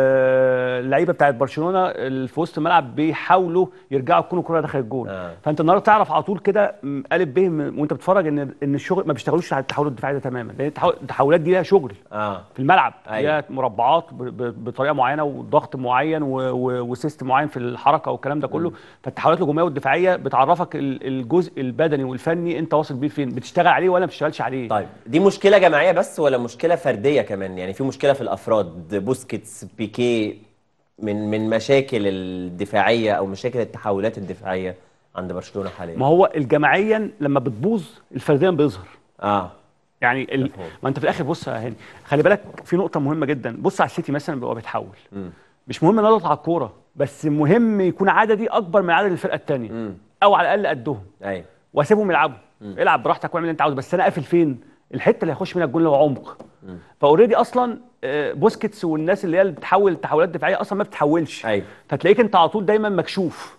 آه، اللعيبه بتاعت برشلونه اللي في وسط الملعب بيحاولوا يرجعوا يكونوا كره داخل الجول آه. فانت النهارده تعرف على طول كده م، الف ب م- وانت بتتفرج ان ان الشغل ما بيشتغلوش على التحول الدفاعي ده تماما لان التحول- التحولات دي ليها شغل اه في الملعب أيوة. هي مربعات ب- ب- بطريقه معينه وضغط معين و- و- وسيستم معين في الحركه والكلام ده كله فالتحولات الهجوميه والدفاعيه بتعرفك ال- الجزء البدني والفني انت واصل بيه فين بتشتغل عليه ولا ما بتشتغلش عليه طيب دي مشكله جماعيه بس ولا مشكله فرديه كمان يعني في مشكله في الافراد بوسكيتس بيكيه من من مشاكل الدفاعيه او مشاكل التحولات الدفاعيه عند برشلونه حاليا ما هو الجماعيا لما بتبوظ الفرديا بيظهر اه يعني ال... مفهوم. ما انت في الاخر بص يا هاني خلي بالك في نقطه مهمه جدا بص على السيتي مثلا بيبقى بيتحول مم. مش مهم ان اضغط على الكوره بس مهم يكون عددي اكبر من عدد الفرقه الثانيه مم. او على الاقل قدهم ايوه واسيبهم يلعبوا العب براحتك واعمل اللي انت عاوزه بس انا قافل فين الحته اللي هيخش منها الجون اللي هو عمق فاوريدي اصلا آه، بوسكيتس والناس اللي هي اللي بتحول تحولات دفاعيه اصلا ما بتحولش ايوه فتلاقيك انت على طول دايما مكشوف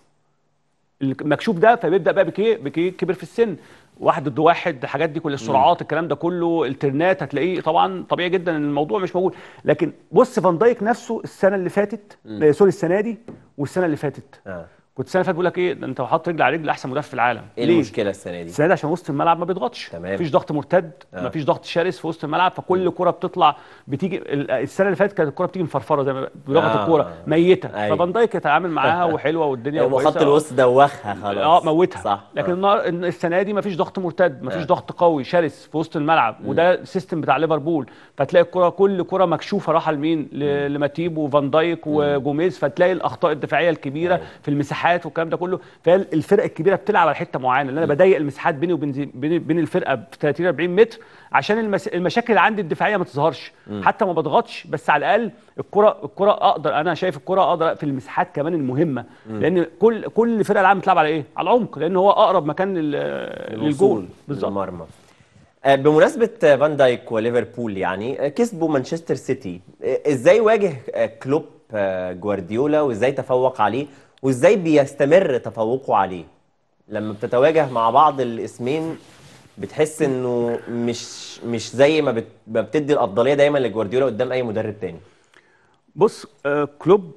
المكشوف ده فبيبدا بقى بكيه بكيه كبر في السن واحد ضد واحد الحاجات دي كل السرعات الكلام ده كله الترنات هتلاقيه طبعا طبيعي جدا ان الموضوع مش موجود لكن بص فان دايك نفسه السنه اللي فاتت آه، سوري السنه دي والسنه اللي فاتت اه كنت السنه اللي فاتت بقول لك ايه ده انت حاطط رجل على رجل احسن مدافع في العالم ايه ليه؟ المشكله السنه دي السنه دي عشان وسط الملعب ما بيضغطش تمام. مفيش ضغط مرتد آه. مفيش ضغط شرس في وسط الملعب فكل كره بتطلع بتيجي ال- السنه اللي فاتت كانت الكره بتيجي مفرفره زي ما بلغه آه. الكوره ميته أيوة. ففان دايك يتعامل معاها وحلوه والدنيا هو كويسه خط الوسط دوخها خلاص اه موتها صح لكن آه. النهار السنه دي مفيش ضغط مرتد مفيش آه. ضغط قوي شرس في وسط الملعب وده السيستم بتاع ليفربول فتلاقي الكره كل كره مكشوفه راحه لمين ل- لماتيب وفان دايك وجوميز فتلاقي الاخطاء الدفاعيه الكبيره أيوة. في المساحات مساحات والكلام ده كله فهي الفرق الكبيره بتلعب على حته معينه اللي انا بضيق المساحات بيني وبين زي- بين بين الفرقه ب 30 40 متر عشان المس... المشاكل اللي عندي الدفاعيه ما تظهرش حتى ما بضغطش بس على الاقل الكره الكره اقدر انا شايف الكره اقدر في المساحات كمان المهمه لان كل كل فرقه العالم بتلعب على ايه؟ على العمق لان هو اقرب مكان لل... للجول الوصول بالظبط للمرمى آه، بمناسبة آه، فان دايك وليفربول يعني آه، كسبوا مانشستر سيتي آه، ازاي واجه آه، كلوب آه، جوارديولا وازاي تفوق عليه وازاي بيستمر تفوقه عليه لما بتتواجه مع بعض الاسمين بتحس انه مش مش زي ما, بت ما بتدي الافضليه دايما لجوارديولا قدام اي مدرب تاني بص آه كلوب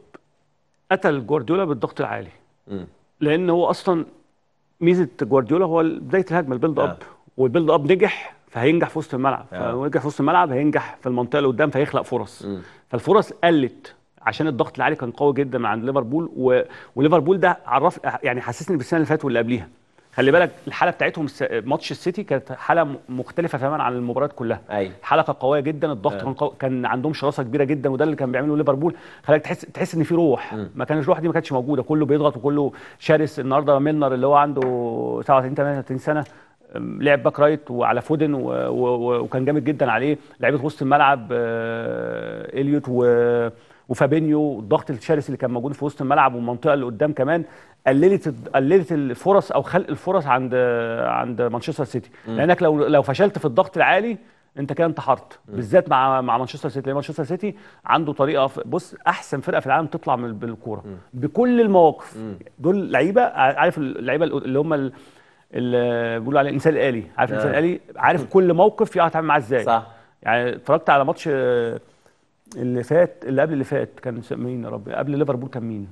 قتل جوارديولا بالضغط العالي مم. لان هو اصلا ميزه جوارديولا هو بدايه الهجمه البيلد اب آه. والبيلد اب نجح فهينجح في وسط الملعب آه. فنجح في وسط الملعب هينجح في المنطقه اللي قدام فهيخلق فرص مم. فالفرص قلت عشان الضغط العالي كان قوي جدا من عند ليفربول و... وليفربول ده عرف يعني حسسني بالسنه اللي فاتت واللي قبليها خلي بالك الحاله بتاعتهم الس- ماتش السيتي كانت حاله م- مختلفه تماما عن المباريات كلها ايوه حلقه قويه جدا الضغط آه. كان قو... كان عندهم شراسه كبيره جدا وده اللي كان بيعمله ليفربول خلاك تحس تحس ان في روح مم. ما كانش الروح دي ما كانتش موجوده كله بيضغط وكله شرس النهارده ميلنر اللي هو عنده 37 38 سنه أم، لعب باك رايت وعلى فودن و... و... و... وكان جامد جدا عليه لعيبه وسط الملعب آه، اليوت و... وفابينيو الضغط الشرس اللي كان موجود في وسط الملعب والمنطقه اللي قدام كمان قللت قللت الفرص او خلق الفرص عند عند مانشستر سيتي لانك لو لو فشلت في الضغط العالي انت كده انتحرت بالذات مع مع مانشستر سيتي لان مانشستر سيتي عنده طريقه في- بص احسن فرقه في العالم تطلع من بالكوره بكل المواقف دول لعيبه عارف اللعيبه اللي هم ال- اللي بيقولوا عليه الانسان الالي عارف الانسان آه. الالي عارف كل موقف يعرف يتعامل معاه ازاي صح يعني اتفرجت على ماتش آه، اللي فات اللي قبل اللي فات كان س- مين يا رب قبل ليفربول كان مين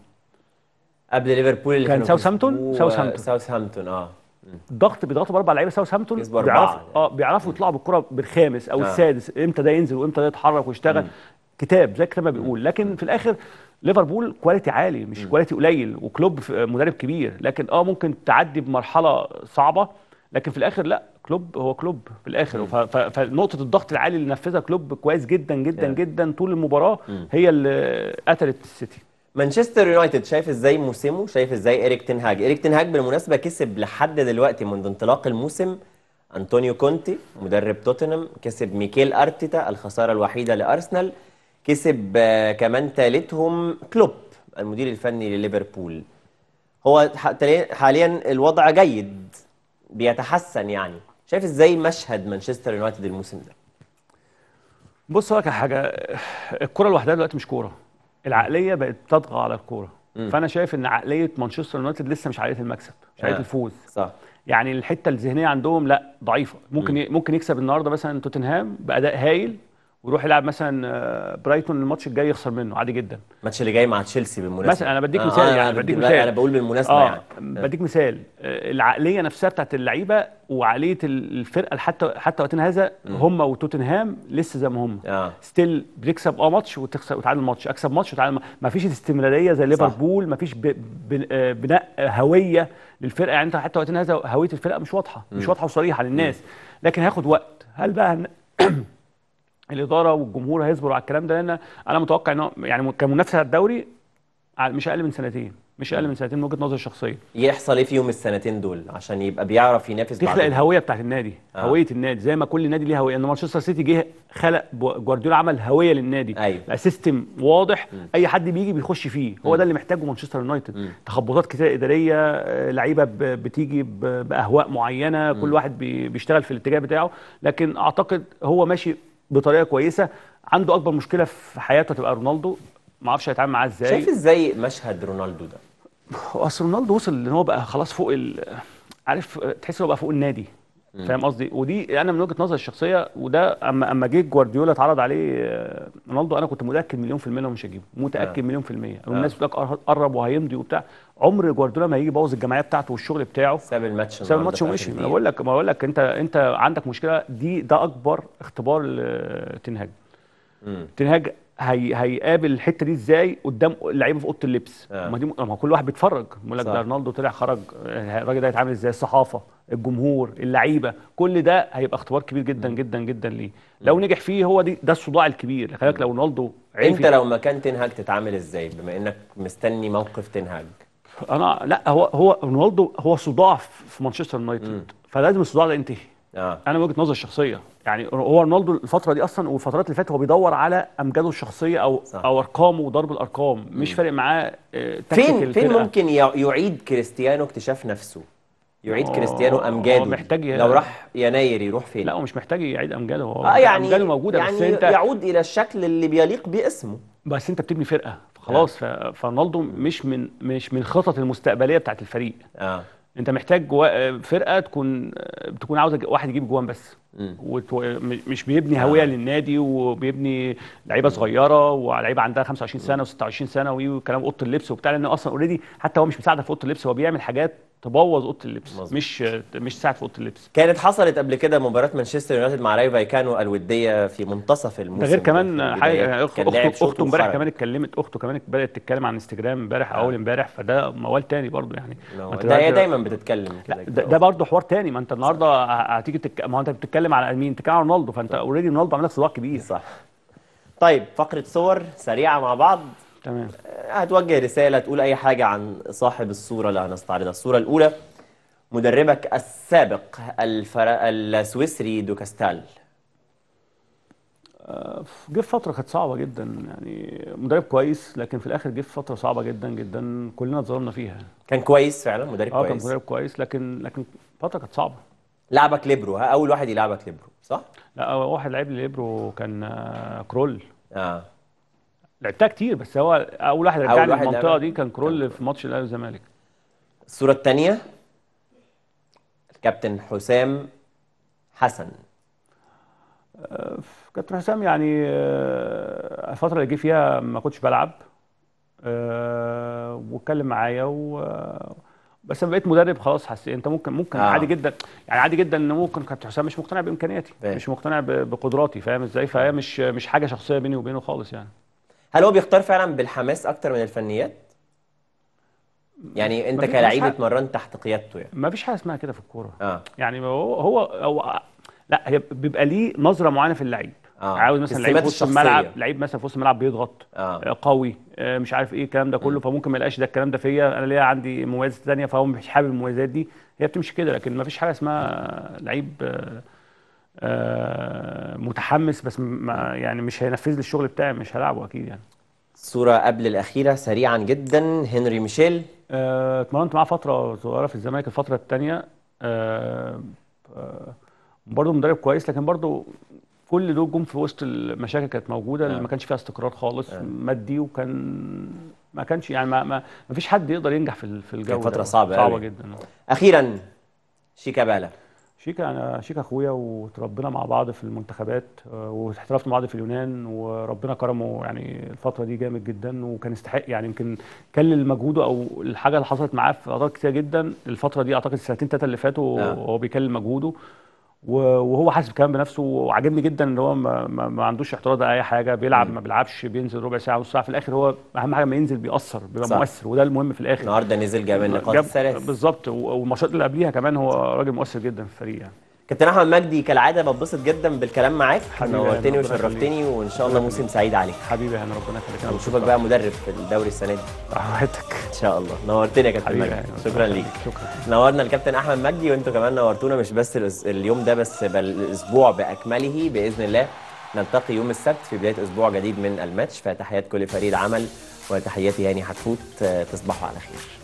قبل ليفربول اللي كان كانوا ساوثهامبتون؟ كسبوه، ساوثهامبتون. ساوثهامبتون اه ضغط بيضغطوا باربع لعيبه ساوثهامبتون كسبوا بيعرفوا أربعة. اه بيعرفوا يطلعوا بالكره بالخامس او آه. السادس امتى ده ينزل وامتى ده يتحرك ويشتغل كتاب زي الكتاب ما بيقول لكن في الاخر ليفربول كواليتي عالي مش كواليتي قليل وكلوب ف- مدرب كبير لكن اه ممكن تعدي بمرحله صعبه لكن في الاخر لا كلوب هو كلوب في الاخر ف- ف- فنقطه الضغط العالي اللي نفذها كلوب كويس جدا جدا Yeah. جدا طول المباراه هي اللي قتلت السيتي مانشستر يونايتد شايف ازاي موسمه شايف ازاي اريك تنهاج اريك تنهاج بالمناسبه كسب لحد دلوقتي منذ انطلاق الموسم انطونيو كونتي مدرب توتنهام كسب ميكيل ارتيتا الخساره الوحيده لارسنال كسب آه، كمان ثالثهم كلوب المدير الفني لليفربول هو ح- حاليا الوضع جيد بيتحسن يعني شايف ازاي مشهد مانشستر يونايتد الموسم ده بص اقول لك على حاجه الكره لوحدها دلوقتي مش كوره العقليه بقت تطغى على الكوره فانا شايف ان عقليه مانشستر يونايتد لسه مش عقليه المكسب مش عقليه آه. الفوز صح يعني الحته الذهنيه عندهم لا ضعيفه ممكن ي... ممكن يكسب النهارده مثلا توتنهام باداء هايل ويروح يلعب مثلا آه، برايتون الماتش الجاي يخسر منه عادي جدا الماتش اللي جاي مع تشيلسي بالمناسبه مثلا أنا بديك آه، مثال آه، يعني، أنا بديك بدي- مثال. انا بقول بالمناسبه اه يعني بديك مثال آه، العقليه نفسها بتاعت اللعيبه وعقليه ال- الفرقه حتى حتى وقتنا هذا هم وتوتنهام لسه زي ما هم اه ستيل بتكسب اه ماتش وتخسر وتعادل ماتش اكسب ماتش وتعادل ماتش. ما فيش استمراريه زي ليفربول ما فيش ب... ب... آه، بناء هويه للفرقه يعني انت حتى وقتنا هذا هويه الفرقه مش واضحه مش واضحه وصريحه للناس لكن هياخد وقت هل بقى هن... الاداره والجمهور هيصبروا على الكلام ده لان انا متوقع انه يعني كمنافسه على الدوري ع- مش اقل من سنتين مش اقل من سنتين من وجهه نظري الشخصيه يحصل ايه فيهم السنتين دول عشان يبقى بيعرف ينافس تخلق بعضهم؟ الهويه بتاعت النادي آه. آه. هويه النادي زي ما كل نادي ليه هويه ان مانشستر سيتي جه خلق بو- جوارديولا عمل هويه للنادي أيوة. بقى سيستم واضح اي حد بيجي بيخش فيه هو ده اللي محتاجه مانشستر يونايتد تخبطات كتير اداريه آه، لعيبه ب- بتيجي ب- باهواء معينه كل واحد بي- بيشتغل في الاتجاه بتاعه لكن اعتقد هو ماشي بطريقه كويسه عنده اكبر مشكله في حياته تبقى رونالدو ما اعرفش هيتعامل معاه ازاي شايف ازاي مشهد رونالدو ده اصل رونالدو وصل ان هو بقى خلاص فوق ال... عارف تحس انه بقى فوق النادي فاهم قصدي ودي انا من وجهه نظري الشخصيه وده اما اما جه جوارديولا اتعرض عليه آه، رونالدو انا كنت متاكد مليون في الميه انه مش هيجيبه متاكد آه. مليون في الميه والناس بتقول لك قر- قرب وهيمضي وبتاع عمر جوارديولا ما هيجي يبوظ الجمعيه بتاعته والشغل بتاعه ساب الماتش ساب النهاردة الماتش في آخر ومشي انا دقيقة. بقول لك ما بقول لك انت انت عندك مشكله دي ده اكبر اختبار لتنهاج مم. تنهاج هي هيقابل الحته دي ازاي قدام اللعيبه في اوضه اللبس آه. ما دي ما هو كل واحد بيتفرج بيقول لك صح. ده رونالدو طلع خرج آه، الراجل ده هيتعامل ازاي الصحافه الجمهور اللعيبه كل ده هيبقى اختبار كبير جدا جدا جدا ليه لو نجح فيه هو دي ده الصداع الكبير خلي بالك لو رونالدو عرف انت لو مكان تنهاج تتعامل ازاي بما انك مستني موقف تنهاج انا لا هو هو رونالدو هو صداع في مانشستر يونايتد فلازم الصداع ده ينتهي اه انا من وجهه نظري الشخصيه يعني هو رونالدو الفتره دي اصلا والفترات اللي فاتت هو بيدور على امجاده الشخصيه او صح. او ارقامه وضرب الارقام مش فارق معاه آه، تكتيك فين فين الفرقة. ممكن يع- يعيد كريستيانو اكتشاف نفسه يعيد آه، كريستيانو امجاده هو محتاج ي- لو راح يناير يروح فين لا هو مش محتاج يعيد امجاده هو اه يعني امجاده موجوده يعني بس انت يعود الى الشكل اللي بيليق باسمه بس انت بتبني فرقه خلاص ف- فرونالدو مش من مش من الخطط المستقبليه بتاعت الفريق اه انت محتاج جوا- فرقه تكون تكون عاوزه واحد يجيب جوان بس مم. وت- م- مش بيبني هويه آه. للنادي وبيبني لعيبه صغيره ولعيبه عندها 25 سنه و26 سنه وكلام اوضه اللبس وبتاع لان اصلا اوريدي حتى هو مش مساعدك في اوضه اللبس هو بيعمل حاجات تبوظ اوضه اللبس مظبوط. مش مش تساعد في اوضه اللبس كانت حصلت قبل كده مباراة مانشستر يونايتد مع رايو فايكانو الودية في منتصف الموسم ده غير كمان في حاجه البدايات. يعني أخ- كان لاعب اخته شوط اخته امبارح وخرج. كمان اتكلمت اخته كمان بدات تتكلم عن انستجرام امبارح آه. او اول امبارح فده موال تاني برضه يعني ما هو ما انت ده هي دلوقتي- دايما بتتكلم لا كده ده, كده. ده برضه حوار تاني ما انت النهارده ه- هتيجي تك... ما هو انت بتتكلم على مين؟ بتتكلم على رونالدو فانت اوريدي رونالدو عامل لك صداع كبير صح طيب فقرة صور سريعة مع بعض تمام هتوجه رسالة تقول أي حاجة عن صاحب الصورة اللي هنستعرضها الصورة الأولى مدربك السابق الفر... السويسري دوكاستال جه في فتره كانت صعبه جدا يعني مدرب كويس لكن في الاخر جه في فتره صعبه جدا جدا كلنا اتظلمنا فيها كان كويس فعلا مدرب اه كان كويس مدرب كويس لكن لكن فتره كانت صعبه لعبك ليبرو ها أول واحد يلعبك ليبرو صح؟ لا هو واحد لعب لي ليبرو كان آه، كرول اه لعبتها كتير بس هو اول واحد أول رجعني واحد المنطقه لعبك. دي كان كرول في ماتش الاهلي والزمالك الصورة الثانية الكابتن حسام حسن كابتن حسام يعني آه، الفترة اللي جه فيها ما كنتش بلعب آه، واتكلم معايا و بس لما بقيت مدرب خلاص حسيت انت ممكن ممكن آه. آه. عادي جدا يعني عادي جدا ان ممكن كابتن حسام مش مقتنع بامكانياتي فاهم. مش مقتنع ب- بقدراتي فاهم ازاي فهي مش مش حاجه شخصيه بيني وبينه خالص يعني هل هو بيختار فعلا بالحماس أكتر من الفنيات؟ يعني أنت مفيش- كلاعب مفيش حاجة. اتمرنت تحت قيادته يعني ما فيش حاجه اسمها كده في الكوره اه يعني هو هو, هو لا هي بيبقى ليه نظره معينه في اللعيب آه. عاوز مثلا لعيب السمات في وسط الشخصية. الملعب لعيب مثلا في وسط الملعب بيضغط اه آه، قوي آه، مش عارف ايه الكلام ده كله فممكن ما يلاقيش ده الكلام ده فيا انا ليا عندي مميزات ثانيه فهو مش حابب المميزات دي هي بتمشي كده لكن ما فيش حاجه اسمها لعيب آه، آه، متحمس بس ما يعني مش هينفذ لي الشغل بتاعي مش هلعبه اكيد يعني الصورة قبل الأخيرة سريعا جدا هنري ميشيل آه، اتمرنت معاه فتره صغيره في الزمالك الفتره الثانيه برضه مدرب كويس لكن برضه كل دول جم في وسط المشاكل كانت موجوده اللي آه. ما كانش فيها استقرار خالص مادي وكان ما كانش يعني ما ما, ما فيش حد يقدر ينجح في ال- في الجو فترة ده. صعبة صعبه أوي. جدا أخيرا شيكابالا شيكا انا شيكا اخويا وتربينا مع بعض في المنتخبات آه، واحترفنا مع بعض في اليونان وربنا كرمه يعني الفتره دي جامد جدا وكان يستحق يعني يمكن كلل مجهوده او الحاجه اللي حصلت معاه في فترات كتير جدا الفتره دي اعتقد السنتين ثلاثه اللي فاتوا آه. هو بيكلل مجهوده و- وهو حاسس كمان بنفسه وعاجبني جدا ان هو ما, ما, ما عندوش اعتراض على اي حاجه بيلعب ما بيلعبش بينزل ربع ساعه نص ساعه في الاخر هو اهم حاجه ما ينزل بيأثر بيبقى صح. مؤثر وده المهم في الاخر النهارده نزل جاب النقاط جاب- الثلاث بالظبط و- والماتشات اللي قبليها كمان هو راجل مؤثر جدا في الفريق يعني كابتن احمد مجدي كالعاده بتبسط جدا بالكلام معاك حبيبي يا نورتني هاني، ربنا وشرفتني وان شاء الله موسم سعيد عليك حبيبي انا ربنا يخليك انا ونشوفك بقى مدرب في الدوري السنه دي راحتك ان شاء الله نورتني يا كابتن حبيبي مجدي يعني شكرا ليك شكرا نورنا الكابتن احمد مجدي وانتوا كمان نورتونا مش بس الأس- اليوم ده بس بل الاسبوع باكمله باذن الله نلتقي يوم السبت في بدايه اسبوع جديد من الماتش فتحيات كل فريق عمل وتحياتي هاني حتفوت آه، تصبحوا على خير